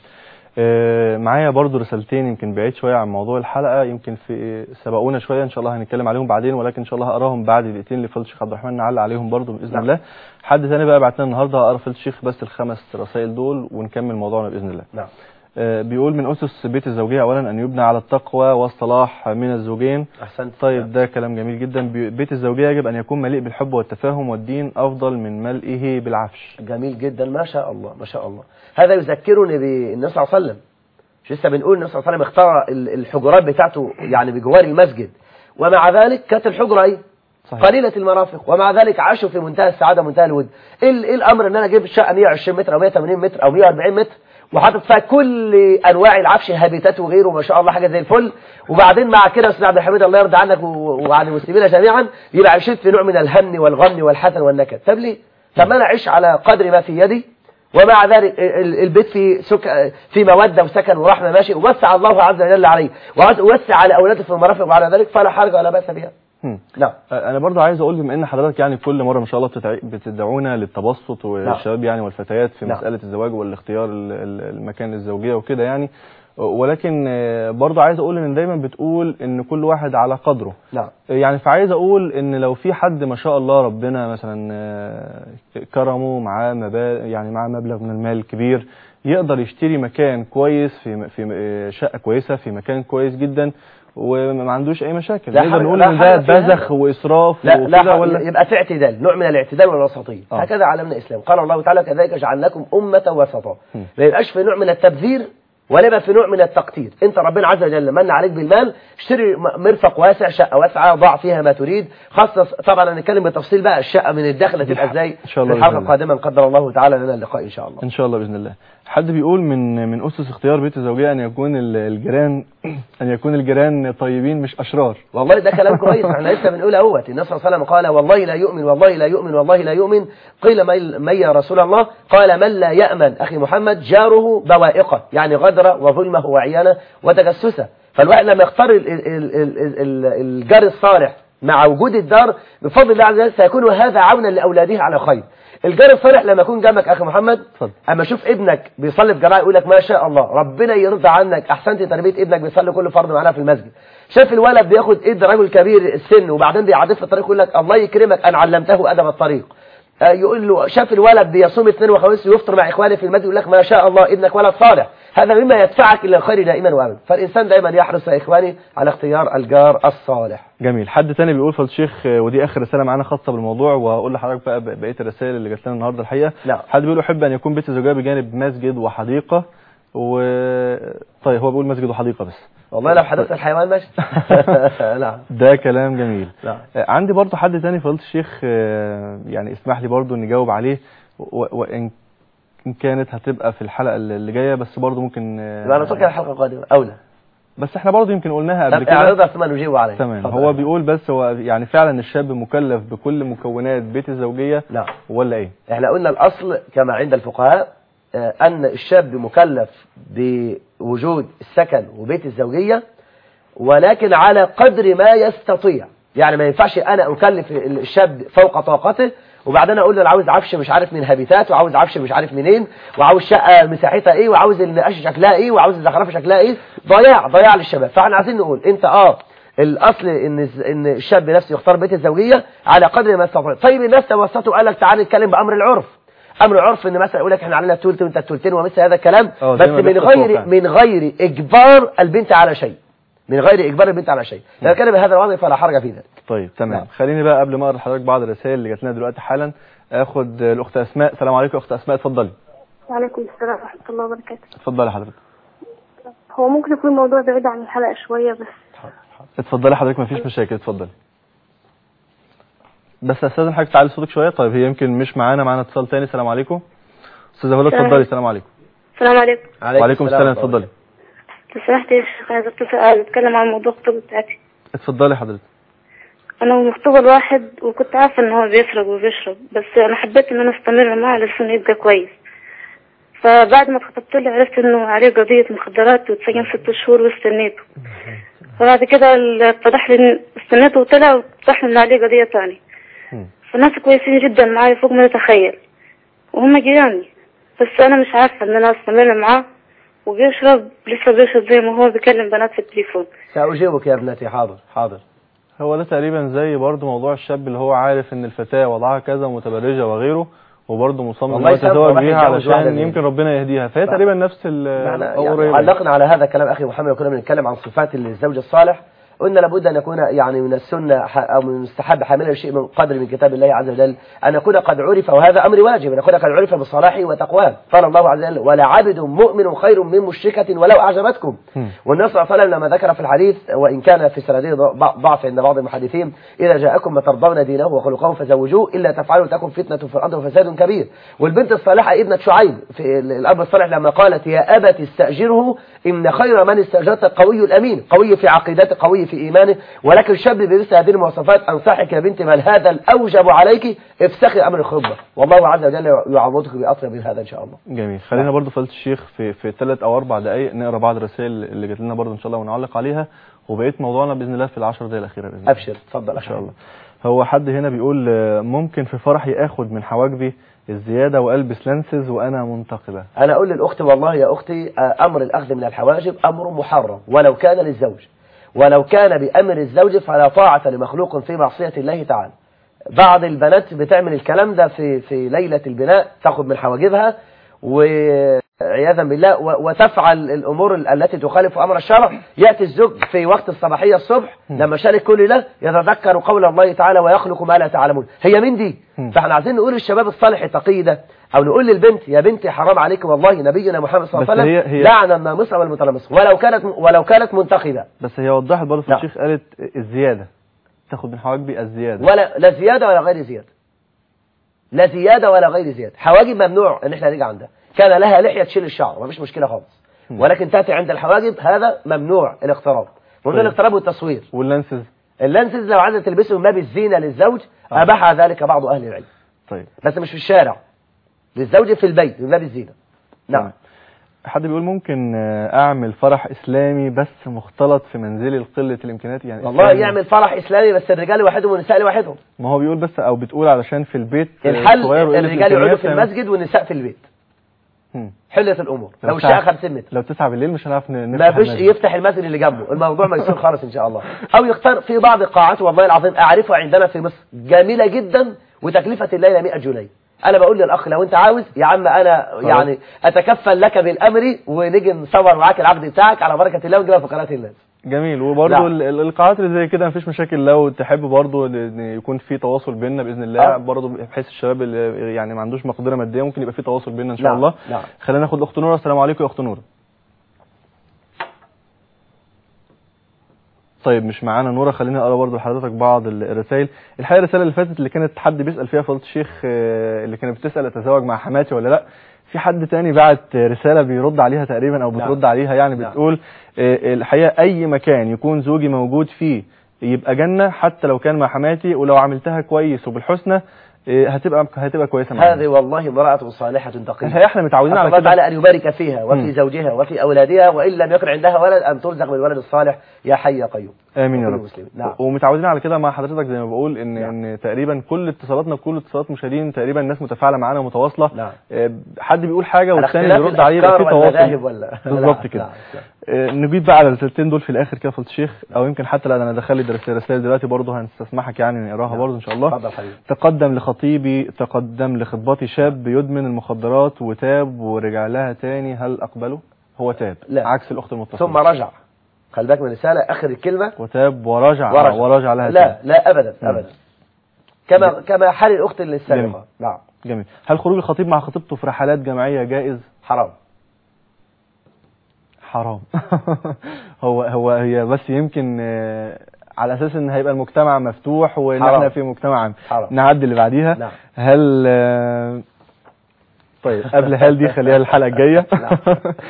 آه، معايا برضو رسالتين يمكن بعيد شوية عن موضوع الحلقة يمكن في سبقونا شوية ان شاء الله هنتكلم عليهم بعدين ولكن ان شاء الله هقراهم بعد دقيقتين لفضل الشيخ عبد الرحمن نعلق عليهم برضو بإذن نعم. الله حد ثاني بقى بعت لنا النهارده هقرا فضل الشيخ بس الخمس رسائل دول ونكمل موضوعنا بإذن الله نعم آه، بيقول من أسس بيت الزوجية أولا أن يبنى على التقوى والصلاح من الزوجين احسنت طيب ده كلام جميل جدا بي- بيت الزوجية يجب أن يكون مليء بالحب والتفاهم والدين أفضل من ملئه بالعفش جميل جدا ما شاء الله ما شاء الله هذا يذكرني بالنبي صلى الله عليه وسلم مش لسه بنقول النبي صلى الله عليه وسلم اختار ال- الحجرات بتاعته يعني بجوار المسجد ومع ذلك كانت الحجره ايه صحيح. قليله المرافق ومع ذلك عاشوا في منتهى السعاده ومنتهى الود ايه ال- إيه الامر ان انا اجيب شقه 120 متر او 180 متر او 140 متر وحاطط فيها كل انواع العفش هابيتات وغيره ما شاء الله حاجه زي الفل وبعدين مع كده يا استاذ عبد الحميد الله يرضى عنك و- وعن المسلمين جميعا يبقى عايشين في نوع من الهم والغم والحزن والنكد طب ليه؟ طب ما انا اعيش على قدر ما في يدي ومع ذلك ال- البيت في سك... في موده وسكن ورحمه ماشي ووسع الله عز وجل عليه وعز- ووسع على اولاده في المرافق وعلى ذلك فلا حرج ولا باس بها هم. نعم انا برضو عايز اقول بما ان حضرتك يعني كل مره ما شاء الله بتتع- بتدعونا للتبسط والشباب يعني والفتيات في نعم. مساله الزواج والاختيار ال- ال- المكان للزوجيه وكده يعني ولكن آه، برضو عايز اقول ان دايما بتقول ان كل واحد على قدره نعم يعني فعايز اقول ان لو في حد ما شاء الله ربنا مثلا آه، كرمه معاه مبالغ يعني معاه مبلغ من المال كبير يقدر يشتري مكان كويس في في آه، شقه كويسه في مكان كويس جدا وما عندوش اي مشاكل لا نقدر حرج- نقول لا ان ده حرج في هذا. بذخ واسراف لا لا وكده حق- ولا يبقى في اعتدال نوع من الاعتدال والوسطيه آه. هكذا علمنا الاسلام قال الله تعالى كذلك جعلناكم امه وسطا م. ما يبقاش في نوع من التبذير ولما في نوع من التقتير انت ربنا عز وجل من عليك بالمال اشتري م- مرفق واسع شقه واسعه ضع فيها ما تريد خصص طبعا هنتكلم بالتفصيل بقى الشقه من الداخل هتبقى ازاي إن شاء الله في الحلقه بإذن الله. القادمه إن قدر الله تعالى لنا اللقاء ان شاء الله ان شاء الله باذن الله حد بيقول من من اسس اختيار بيت الزوجيه ان يكون ال- الجيران ان يكون الجيران طيبين مش اشرار والله ده كلام كويس احنا لسه بنقول اهوت النبي صلى الله عليه وسلم قال والله لا يؤمن والله لا يؤمن والله لا يؤمن قيل من من يا رسول الله قال من لا يأمن اخي محمد جاره بوائقه يعني غدره وظلمه وعيانه وتجسسه فالواحد لما يختار ال- ال- ال- ال- ال- الجار الصالح مع وجود الدار بفضل الله عز وجل سيكون هذا عونا لاولاده على خير الجار الصالح لما يكون جنبك اخي محمد اتفضل. اما اشوف ابنك بيصلي في جماعه يقول لك ما شاء الله ربنا يرضى عنك احسنت تربيه ابنك بيصلي كل فرض معانا في المسجد شاف الولد بياخد ايد رجل كبير السن وبعدين بيعدي في الطريق يقول لك الله يكرمك ان علمته ادب الطريق آه، يقول له شاف الولد بيصوم اثنين وخميس ويفطر مع اخوانه في المسجد يقول لك ما شاء الله ابنك ولد صالح هذا مما يدفعك الى الخير دائما وابدا فالانسان دائما يحرص يا اخواني على اختيار الجار الصالح جميل حد تاني بيقول فضل الشيخ آه، ودي اخر رساله معانا خاصه بالموضوع وهقول لحضرتك بقى ب- بقيه الرسائل اللي جات لنا النهارده الحقيقه نعم. حد بيقول احب ان يكون بيت الزوجيه بجانب مسجد وحديقه و طيب هو بيقول مسجد وحديقه بس والله لو حدث الحيوان ماشي نعم ده كلام جميل نعم. آه، عندي برضو حد تاني فضيله الشيخ آه، يعني اسمح لي برضو ان اجاوب عليه و- وان إن كانت هتبقى في الحلقه اللي اللي جايه بس برضو ممكن آه، يبقى نترك الحلقه القادمه اولى بس احنا برضو يمكن قلناها قبل طب كده اعرضها ثم نجيب عليه تمام اتفضل. هو بيقول بس هو يعني فعلا الشاب مكلف بكل مكونات بيت الزوجيه نعم ولا ايه احنا قلنا الاصل كما عند الفقهاء آه، ان الشاب مكلف بوجود السكن وبيت الزوجية ولكن على قدر ما يستطيع يعني ما ينفعش انا اكلف الشاب فوق طاقته وبعدين اقول له انا عاوز عفش مش عارف من هابيتات وعاوز عفش مش عارف منين وعاوز شقه مساحتها ايه وعاوز النقاش شكلها ايه وعاوز الزخرفه شكلها ايه ضياع ضياع للشباب فاحنا عايزين نقول انت اه الاصل ان ان الشاب نفسه يختار بيت الزوجيه على قدر ما يستطيع طيب الناس توسطوا وقال لك تعالى نتكلم بامر العرف امر عرف ان مثلا يقول لك احنا علينا الثلث وانت الثلثين ومثل هذا الكلام اه بس زي ما من بيحصل غير واقعاً. من غير اجبار البنت على شيء من غير اجبار البنت على شيء لو كان بهذا الوضع فلا حرج في ذلك طيب تمام نعم. خليني بقى قبل ما اقرا لحضرتك بعض الرسائل اللي جات لنا دلوقتي حالا اخد الاخت اسماء السلام عليكم يا اخت اسماء اتفضلي وعليكم السلام ورحمة الله وبركاته اتفضلي حضرتك هو ممكن يكون الموضوع بعيد عن الحلقة شوية بس اتفضلي حضرتك مفيش مشاكل اتفضلي بس استاذن حضرتك تعالي صوتك شويه طيب هي يمكن مش معانا معانا اتصال تاني السلام عليكم استاذه هدى السلام اتفضلي السلام عليكم السلام عليكم وعليكم السلام اتفضلي لو سمحت يا شيخ عايزة أتصل عايزة أتكلم عن موضوع الخطوبة بتاعتي اتفضلي حضرتك أنا مخطوبة لواحد وكنت عارفة إن هو بيسرق وبيشرب بس أنا حبيت إن أنا أستمر معاه على إنه يبقى كويس فبعد ما اتخطبت له عرفت إنه عليه قضية مخدرات واتسجن ست شهور واستنيته فبعد كده ال- اتضح لي إن- استنيته وطلع واتضح لي إن عليه قضية تانية مم. فالناس كويسين جدا معايا فوق ما تتخيل وهم جيراني بس أنا مش عارفة إن أنا أستمر معاه وبيشرب لسه بيشرب زي ما هو بيكلم بنات في التليفون سأجيبك يا ابنتي حاضر حاضر هو ده تقريبا زي برضو موضوع الشاب اللي هو عارف ان الفتاة وضعها كذا متبرجة وغيره وبرضه مصمم والله انه يسامحه يتزوج الواحد بيها يتجوز واحدة علشان منهم. يمكن ربنا يهديها فهي صح. تقريبا نفس ال معنا أو يعني قريبة. علقنا على هذا الكلام أخي محمد وكنا بنتكلم عن صفات الزوج الصالح قلنا لابد أن يكون يعني من السنة ح- أو من المستحب حاملا شيء من قدر من كتاب الله عز وجل أن يكون قد عرف وهذا أمر واجب أن يكون قد عرف بصلاحه وتقواه قال الله عز وجل ولا عبد مؤمن خير من مشركة ولو أعجبتكم مم. والنبي صلى الله عليه وسلم لما ذكر في الحديث وإن كان في سنده ض- ضعف عند بعض المحدثين إذا جاءكم ما ترضون دينه وخلقه فزوجوه إلا تفعلوا تكن فتنة في الأرض وفساد كبير والبنت الصالحة ابنة شعيب في ال- الأب الصالح لما قالت يا أبت استأجره إن خير من استأجرت القوي الأمين قوي في عقيدته قوي في إيمانه ولكن شاب بمثل هذه المواصفات أنصحك يا بنتي بل هذا الأوجب عليك افسخي أمر الخطبة والله عز وجل يعوضك بأطيب من هذا إن شاء الله جميل خلينا برضو فضيله الشيخ في في ثلاث او اربع دقائق نقرا بعض الرسائل اللي جات لنا برضو ان شاء الله ونعلق عليها وبقيت موضوعنا باذن الله في العشر دقائق الاخيره باذن الله أبشر تفضل ان شاء الله هو حد هنا بيقول آه، ممكن في فرحي اخد من حواجبي الزياده والبس لانسز وانا منتقبه أنا أقول للأخت والله يا أختي آه، أمر الأخذ من الحواجب أمر محرم ولو كان للزوج ولو كان بأمر الزوج فلا طاعة لمخلوق في معصية الله تعالى بعض البنات بتعمل الكلام ده في في ليلة البناء تاخد من حواجبها وعياذا بالله و- وتفعل الأمور التي تخالف أمر الشرع يأتي الزوج في وقت الصباحية الصبح لما شارك كل ده يتذكر قول الله تعالى ويخلق ما لا تعلمون هي من دي مم. فاحنا عايزين نقول الشباب الصالح التقي ده او نقول للبنت يا بنتي حرام عليك والله نبينا محمد صلى الله بس عليه وسلم هي- هي- لعن النامصه والمتنمصه ولو كانت ولو كانت منتخبه بس هي وضحت برضه في نعم. الشيخ قالت الزياده تاخد من حواجبي الزياده ولا لا زياده ولا غير زياده لا زياده ولا غير زياده حواجب ممنوع ان احنا نيجي عندها كان لها لحيه تشيل الشعر مفيش مشكله خالص ولكن تاتي عند الحواجب هذا ممنوع الاقتراب ممنوع طيب. الاقتراب والتصوير واللانسز اللانسز لو عايزه تلبسه من باب الزينه للزوج اباح ذلك بعض اهل العلم طيب بس مش في الشارع للزوج في البيت من باب الزينه نعم تمام. حد بيقول ممكن آه، اعمل فرح اسلامي بس مختلط في منزلي لقله الامكانيات يعني والله إسلامي. يعمل فرح اسلامي بس الرجال لوحدهم والنساء لوحدهم ما هو بيقول بس او بتقول علشان في البيت آه، الحل صغير وقلة الرجال يقعدوا الإمكانيات في يعني- المسجد والنساء في البيت مم. حلة الامور لو لو الشقه ساعة- 50 متر لو 9 بالليل مش هنعرف ن- ما نفتح فيش المسجد. يفتح المسجد اللي جنبه الموضوع ميسور خالص ان شاء الله او يختار في بعض القاعات والله العظيم اعرفها عندنا في مصر جميله جدا وتكلفه الليله 100 جنيه انا بقول للاخ لو انت عاوز يا عم انا يعني اتكفل لك بالامر ونيجي نصور معاك العقد بتاعك على بركه الله ونجيبها في قناه الناس جميل وبرضه نعم. ال- ال- القاعات اللي زي كده مفيش مشاكل لو تحب برضه ان يكون في تواصل بيننا باذن الله آه. برضه بحيث الشباب اللي يعني ما عندوش مقدره ماديه ممكن يبقى في تواصل بيننا ان شاء نعم، الله نعم. خلينا ناخد اخت نوره السلام عليكم يا اخت نوره طيب مش معانا نوره خليني اقرا برضه لحضرتك بعض ال- الرسائل الحقيقه الرساله اللي فاتت اللي كانت حد بيسال فيها فضيله الشيخ آه، اللي كانت بتسال اتزوج مع حماتي ولا لا في حد تاني بعت رساله بيرد عليها تقريبا او بترد عليها يعني نعم. بتقول آه، الحقيقه اي مكان يكون زوجي موجود فيه يبقى جنه حتى لو كان مع حماتي ولو عملتها كويس وبالحسنى آه، هتبقى هتبقى كويسه معانا هذه والله امراه صالحه تقيه الحقيقه احنا متعودين أسأل على الله كده تعالى أن يبارك فيها وفي مم. زوجها وفي أولادها وإن لم يكن عندها ولد أن ترزق بالولد الصالح يا حي يا قيوم امين يا وكل رب مسلم. نعم. ومتعودين على كده مع حضرتك زي ما بقول ان نعم. ان تقريبا كل اتصالاتنا بكل اتصالات مشاهدين تقريبا الناس متفاعله معانا ومتواصله نعم. آه، حد بيقول حاجه على والثاني اختلاف بيرد عليه يبقى في الأفكار والمذاهب تواصل ولا بالظبط نعم، كده نعم، نعم. آه، نجيب بقى على الرسالتين دول في الاخر كده فضيله الشيخ او يمكن حتى لا ده انا دخل لي درس- رسائل دلوقتي برضه هنستسمحك يعني نقراها برضه ان شاء الله اتفضل حبيبي تقدم لخطيبي تقدم لخطبتي شاب يدمن المخدرات وتاب ورجع لها تاني هل اقبله هو تاب لا. عكس الاخت المتصله ثم رجع خلي بالك من الرسالة آخر الكلمة وتاب ورجع ورجع, ورجع لها لا تاني لا أبدا مم. أبدا كما كما حال الأخت اللي جميل. السابقة نعم جميل هل خروج الخطيب مع خطيبته في رحلات جماعيه جائز حرام حرام هو هو هي بس يمكن آه، على اساس ان هيبقى المجتمع مفتوح وان حرام. احنا في مجتمع عام حرام. نعدي اللي بعديها نعم. هل آه، طيب قبل هل دي خليها الحلقه الجايه نعم.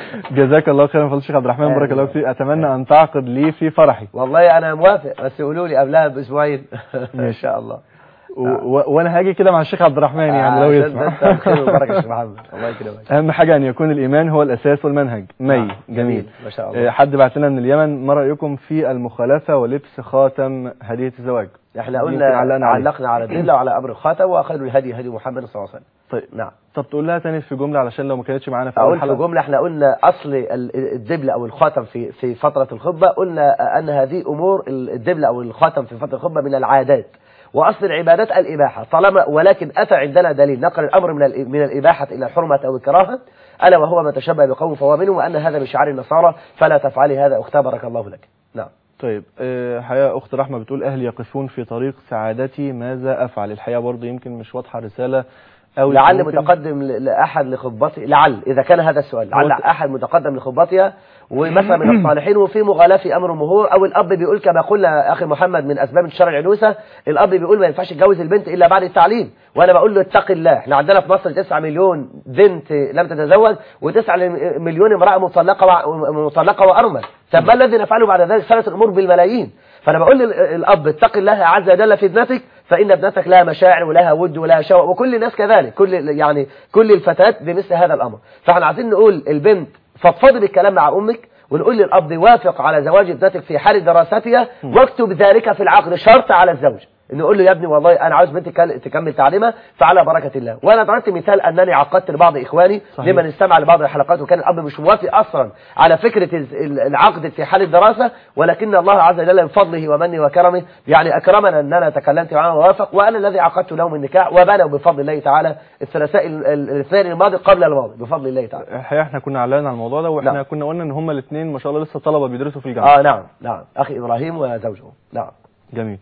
جزاك الله خيرا فضل الشيخ عبد الرحمن بارك الله فيك اتمنى ان تعقد لي في فرحي والله أنا موافق بس يقولوا لي قبلها بأسبوعين إن شاء الله و- و- وانا هاجي كده مع الشيخ عبد الرحمن يعني لو عشان يسمع ده- ده الخير والبركة يا شيخ محمد الله يكرمك اهم حاجه ان يكون الايمان هو الاساس والمنهج مي نعم. جميل ما شاء آه، الله حد بعت لنا من اليمن ما رايكم في المخالفه ولبس خاتم هديه الزواج احنا دي قلنا يمكن علقنا عليه. علقنا على الدلة وعلى أمر الخاتم وخير الهدي هدي محمد صلى الله عليه وسلم طيب نعم طب تقول لها تاني في جمله علشان لو ما كانتش معانا في اول أقول في حلقه جملة احنا قلنا أصل ال- الدبلة أو الخاتم في في فترة الخطبة قلنا أن هذه أمور الدبلة أو الخاتم في فترة الخطبة من العادات وأصل العبادات الإباحة طالما ولكن أتى عندنا دليل نقل الأمر من ال- من الإباحة إلى الحرمة أو الكراهة ألا وهو ما تشبه بقوم فهو منه وأن هذا من شعار النصارى فلا تفعلي هذا أختها بارك الله لك نعم طيب آه، حقيقه اخت رحمه بتقول اهلي يقفون في طريق سعادتي ماذا افعل الحقيقه برضه يمكن مش واضحه الرساله او لعل متقدم ل- لأحد لخطبته لعل إذا كان هذا السؤال لعل هو- أحد متقدم لخطبتها ومثلا من الصالحين وفي مغالاة في أمر مهور أو الأب بيقول كما قلنا أخي محمد من أسباب انتشار العنوسة الأب بيقول ما ينفعش يتجوز البنت إلا بعد التعليم وأنا بقول له اتق الله احنا عندنا في مصر 9 مليون بنت لم تتزوج و9 مليون امرأة مطلقة وع- مطلقة وأرمل طب ما الذي نفعله بعد ذلك صارت الأمور بالملايين فأنا بقول للأب اتق الله عز وجل في ابنتك فإن ابنتك لها مشاعر ولها ود ولها شوق وكل الناس كذلك كل يعني كل الفتيات بمثل هذا الأمر فاحنا عايزين نقول البنت فضفضي بالكلام مع أمك ونقول للأب وافق على زواج ابنتك في حال دراستها واكتب ذلك في العقد شرط على الزوج نقول له يا ابني والله انا عاوز بنتي كل- تكمل تعليمها فعلى بركه الله وانا ضربت مثال انني عقدت لبعض اخواني صحيح. لمن استمع لبعض الحلقات وكان الاب مش موافق اصلا على فكره الز- ال- العقد في حال الدراسه ولكن الله عز وجل من فضله ومنه وكرمه يعني اكرمنا ان انا تكلمت معه ووافق وانا الذي عقدت لهم النكاح وبنوا بفضل الله تعالى الثلاثاء ال- ال- الاثنين الماضي قبل الماضي بفضل الله تعالى الحقيقه احنا كنا علقنا على الموضوع ده واحنا نعم. كنا قلنا ان هما الاثنين ما شاء الله لسه طلبه بيدرسوا في الجامعه اه نعم نعم اخي ابراهيم وزوجه نعم جميل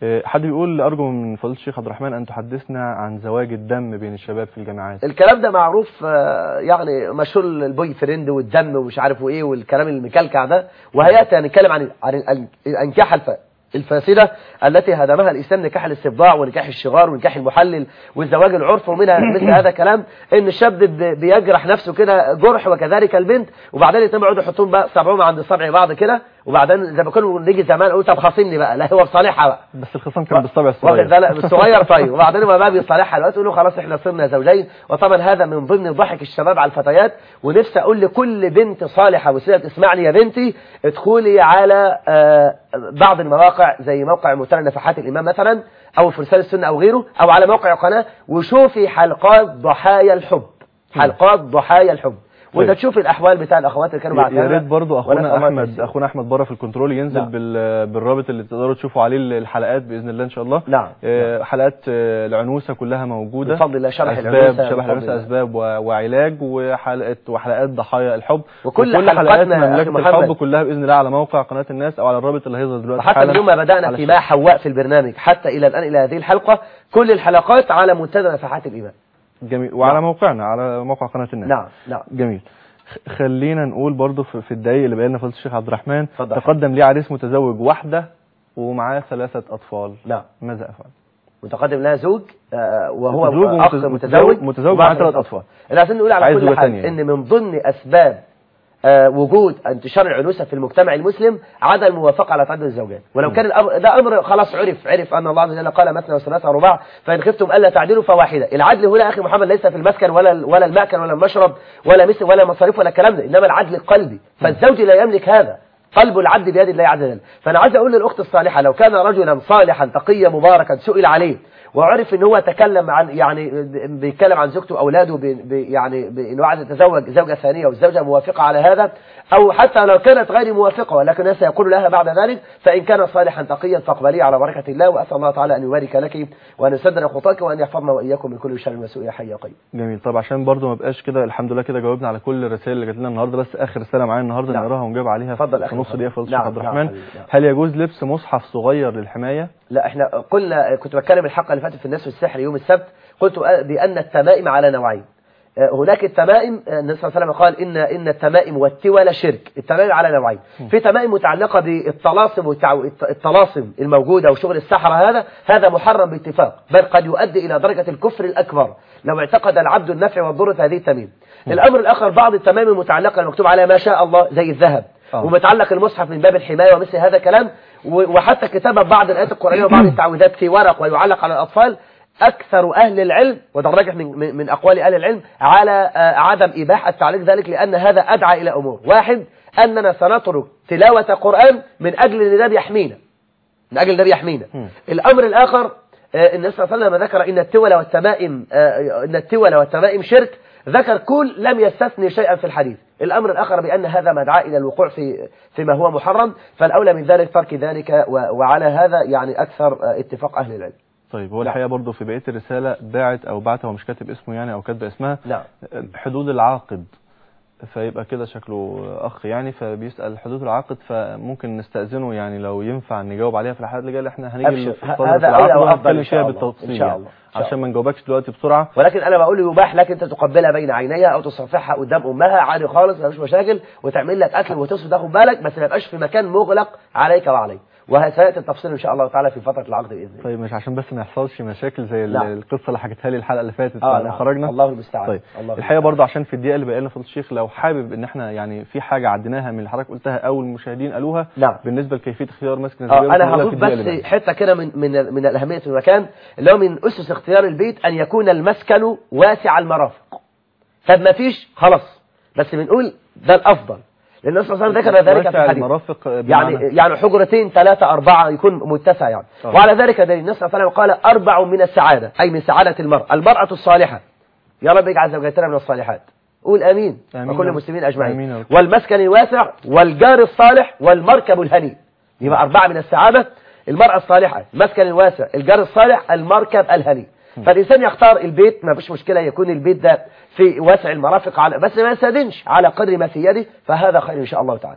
آه، حد بيقول ارجو من فضيله الشيخ عبد الرحمن ان تحدثنا عن زواج الدم بين الشباب في الجامعات الكلام ده معروف آه، يعني مشهور البوي فريند والدم ومش عارف وايه والكلام المكلكع ده وهياتي هنتكلم عن عن ال- الانكاح الف... الفاسدة التي هدمها الإسلام نكاح الاستبضاع ونكاح الشغار ونكاح المحلل والزواج العرف ومنها مثل هذا الكلام إن الشاب ب- بيجرح نفسه كده جرح وكذلك البنت وبعدين يتم يقعدوا يحطون بقى صبعهم عند صبع بعض كده وبعدين زي ما كانوا نيجي زمان نقول طب خاصمني بقى لا هو بصالحها بقى بس الخصام كان بالطبع واخد الصغير بالك الصغير طيب وبعدين ما بقى بيصالحها دلوقتي يقول له خلاص احنا صرنا زوجين وطبعا هذا من ضمن ضحك الشباب على الفتيات ونفسي اقول لكل بنت صالحه وسيله تسمعني يا بنتي ادخلي على آه، بعض المواقع زي موقع منتدى نفحات الامام مثلا او فرسان السنه او غيره او على موقع قناه وشوفي حلقات ضحايا الحب حلقات ضحايا الحب وانت طيب. تشوف الاحوال بتاع الاخوات اللي كانوا يا بعتها ريت برضو ونسأل اخونا الله احمد التوفيق. اخونا احمد بره في الكنترول ينزل نعم. بال بالرابط اللي تقدروا تشوفوا عليه الحلقات باذن الله ان شاء الله نعم. آه، حلقات آه، العنوسه كلها موجوده بفضل الله شرح اسباب العنوسة شرح بفضل العنوسه الله. اسباب و- وعلاج وحلقه وحلقات ضحايا الحب وكل حلقات حلقاتنا يا مملكه أخي محمد. الحب كلها باذن الله على موقع قناه الناس او على الرابط اللي هيظهر دلوقتي وحتى حالا من يوم ما بدأنا على في الشاشة. ماء حواء في البرنامج حتى إلى الآن إلى هذه الحلقة كل الحلقات على منتدى نفحات الإيمان جميل وعلى نعم. موقعنا على موقع قناه الناس نعم نعم جميل خ- خلينا نقول برضو في في الدقايق اللي بقالنا فضيله الشيخ عبد الرحمن اتفضل. تقدم لي عريس متزوج واحده ومعاه ثلاثه اطفال نعم ماذا افعل؟ متقدم لها زوج آه، وهو متزوج أخ ومتزوج- متزوج متزوج ومعه مع ثلاث أطفال. اللي عايزين نقول على عايز كل زوجة حال تانية. إن من ضمن أسباب آه، وجود انتشار العنوسة في المجتمع المسلم عدم الموافقة على تعدد الزوجات ولو كان الأمر ده أمر خلاص عرف عرف أن الله عز وجل قال مثنى وثلاثة ورباع فإن خفتم ألا تعدلوا فواحدة العدل هنا أخي محمد ليس في المسكن ولا ولا المأكل ولا المشرب ولا مثل ولا مصاريف ولا الكلام ده إنما العدل القلبي فالزوج لا يملك هذا قلب العبد بيد الله عز وجل فأنا عايز أقول للأخت الصالحة لو كان رجلا صالحا تقيا مباركا سئل عليه وعرف ان هو تكلم عن يعني بيتكلم عن زوجته واولاده بي بي يعني انه عايز يتزوج زوجه ثانيه والزوجه موافقه على هذا او حتى لو كانت غير موافقه ولكن سيقول لها بعد ذلك فان كان صالحا تقيا فاقبليه على بركه الله واسال الله تعالى ان يبارك لك وان يسدد خطاك وان يحفظنا واياكم من كل شر وسوء يا حي يا قيوم جميل طب عشان برضو ما بقاش كده الحمد لله كده جاوبنا على كل الرسائل اللي جات لنا النهارده بس اخر رساله معانا النهارده نعم. نقراها ونجاوب عليها اتفضل في أخي نص محمد. دقيقه فضل نعم، الشيخ عبد نعم الرحمن حبيبي، نعم. هل يجوز لبس مصحف صغير للحمايه لا احنا قلنا كنت بتكلم الحلقه اللي فاتت في الناس والسحر يوم السبت قلت بان التمائم على نوعين هناك التمائم النبي صلى الله عليه وسلم قال ان ان التمائم والتول شرك التمائم على نوعين في تمائم متعلقه بالطلاسم والتع- الطلاسم الموجوده وشغل السحره هذا هذا محرم باتفاق بل قد يؤدي الى درجه الكفر الاكبر لو اعتقد العبد النفع والضر في هذه التميم الامر الاخر بعض التمائم المتعلقه المكتوب عليها ما شاء الله زي الذهب آه. ومتعلق المصحف من باب الحمايه ومثل هذا الكلام و- وحتى كتابه بعض الايات القرانيه وبعض التعويذات في ورق ويعلق على الاطفال أكثر أهل العلم وده راجح من, من من أقوال أهل العلم على آه، عدم إباحة تعليق ذلك لأن هذا أدعى إلى أمور واحد أننا سنترك تلاوة قرآن من أجل أن ده بيحمينا من أجل ده بيحمينا الأمر الآخر آه، النبي صلى الله عليه وسلم ذكر إن التول والتمائم آه، إن التول والتمائم شرك ذكر كل لم يستثني شيئا في الحديث الأمر الآخر بأن هذا مدعاء إلى الوقوع في فيما هو محرم فالأولى من ذلك ترك ذلك و- وعلى هذا يعني أكثر آه، اتفاق أهل العلم طيب هو نعم. الحقيقه برضو في بقيه الرساله باعت او بعت هو مش كاتب اسمه يعني او كاتبه اسمها نعم حدود العاقد فيبقى كده شكله اخ يعني فبيسال حدود العقد فممكن نستاذنه يعني لو ينفع نجاوب عليها في الحلقات اللي جايه احنا هنيجي أبشر. في الفضل هذا في العقد أولى وأفضل وهنتكلم إن شاء فيها الله. بالتفصيل إن شاء يعني. الله. إن شاء عشان ما نجاوبكش دلوقتي بسرعه ولكن انا بقول يباح لك انت تقبلها بين عينيها او تصفحها قدام امها عادي خالص مفيش مشاكل وتعمل لك اكل وتصف تاخد بالك بس ما يبقاش في مكان مغلق عليك وعليه وسياتي التفصيل ان شاء الله تعالى في فتره العقد باذن الله طيب مش عشان بس ما يحصلش مشاكل زي ال- نعم. القصه اللي حكيتها لي الحلقه اللي فاتت اه لما نعم. خرجنا الله المستعان طيب الله الحقيقه المستعان. برضه عشان في الدقيقه اللي بقى لنا فضل الشيخ لو حابب ان احنا يعني في حاجه عديناها من اللي حضرتك قلتها او المشاهدين قالوها نعم. بالنسه لكيفيه اختيار مسكن اه الزوجيه انا ممكن نقولها هضيف في الدقيقة اللي بس بعدها. حته كده من من من الاهميه المكان اللي هو من اسس اختيار البيت ان يكون المسكن واسع المرافق طب ما فيش خلاص بس بنقول ده الافضل لان النبي صلى الله عليه وسلم ذكر ذلك في واسع الحديث المرافق يعني بمعنى يعني حجرتين ثلاثة أربعة يكون متسع يعني آه. وعلى ذلك دليل النبي صلى الله عليه وسلم قال أربع من السعادة أي من سعادة المرء المرأة الصالحة يا رب اجعل زوجاتنا من الصالحات قول آمين, آمين وكل يا رب. المسلمين آمين أجمعين يا رب. والمسكن الواسع والجار الصالح والمركب الهني يبقى أربعة من السعادة المرأة الصالحة المسكن الواسع الجار الصالح المركب الهني فالإنسان يختار البيت ما فيش مشكلة يكون البيت ده في واسع المرافق على بس ما يستدنش على قدر ما في يده فهذا خير إن شاء الله تعالى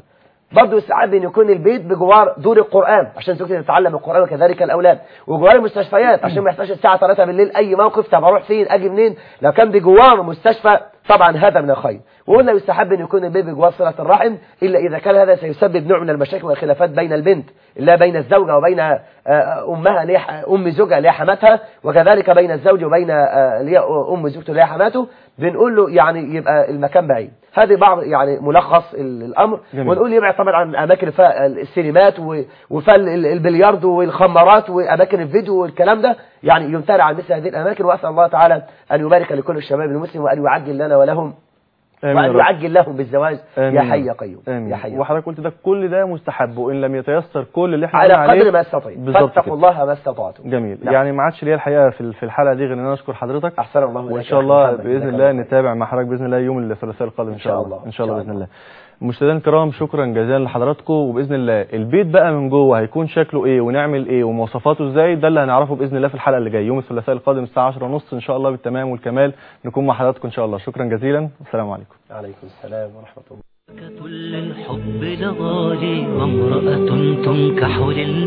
برضه يستحب ان يكون البيت بجوار دور القرآن عشان زوجتي تتعلم القرآن وكذلك الأولاد وجوار المستشفيات عشان ما يحتاجش الساعة 3 بالليل أي موقف طب أروح فين أجي منين لو كان بجوار مستشفى طبعا هذا من الخير وقلنا يستحب ان يكون البيت بجوار صلة الرحم إلا إذا كان هذا سيسبب نوع من المشاكل والخلافات بين البنت لا بين الزوجة وبين آه، أمها اللي هي ح- أم زوجها اللي هي حماتها وكذلك بين الزوج وبين آه، اللي هي أم زوجته اللي هي حماته بنقول له يعني يبقى المكان بعيد هذه بعض يعني ملخص ال- الأمر جميل. ونقول يبعد طبعا عن أماكن فيها السينمات و- وفيها ال- ال- البلياردو والخمارات وأماكن الفيديو والكلام ده يعني يمتنع عن مثل هذه الأماكن وأسأل الله تعالى أن يبارك لكل الشباب المسلم وأن يعجل لنا ولهم آمين يا وأن رب. يعجل لهم بالزواج آمين يا يا حي رب. يا قيوم آمين يا حي يا وحضرتك قلت ده كل ده مستحب وإن لم يتيسر كل اللي احنا على قلنا عليه قدر ما استطيع بالظبط فاتقوا كده. الله ما استطعتم جميل نعم. يعني ما عادش ليا الحقيقه في في الحلقه دي غير ان انا اشكر حضرتك أحسن الله وان إليك شاء يا الله محمد. باذن جزاك الله الله خير. نتابع مع حضرتك باذن الله يوم الثلاثاء القادم ان شاء الله ان شاء الله إن شاء باذن الله مشاهدينا الكرام شكرا جزيلا لحضراتكم وباذن الله البيت بقى من جوه هيكون شكله ايه ونعمل ايه ومواصفاته ازاي ده اللي هنعرفه باذن الله في الحلقه اللي جايه يوم الثلاثاء القادم الساعه 10:30 ان شاء الله بالتمام والكمال نكون مع حضراتكم ان شاء الله شكرا جزيلا والسلام عليكم عليكم السلام ورحمة الله للحب لغالي وامرأة تنكح لل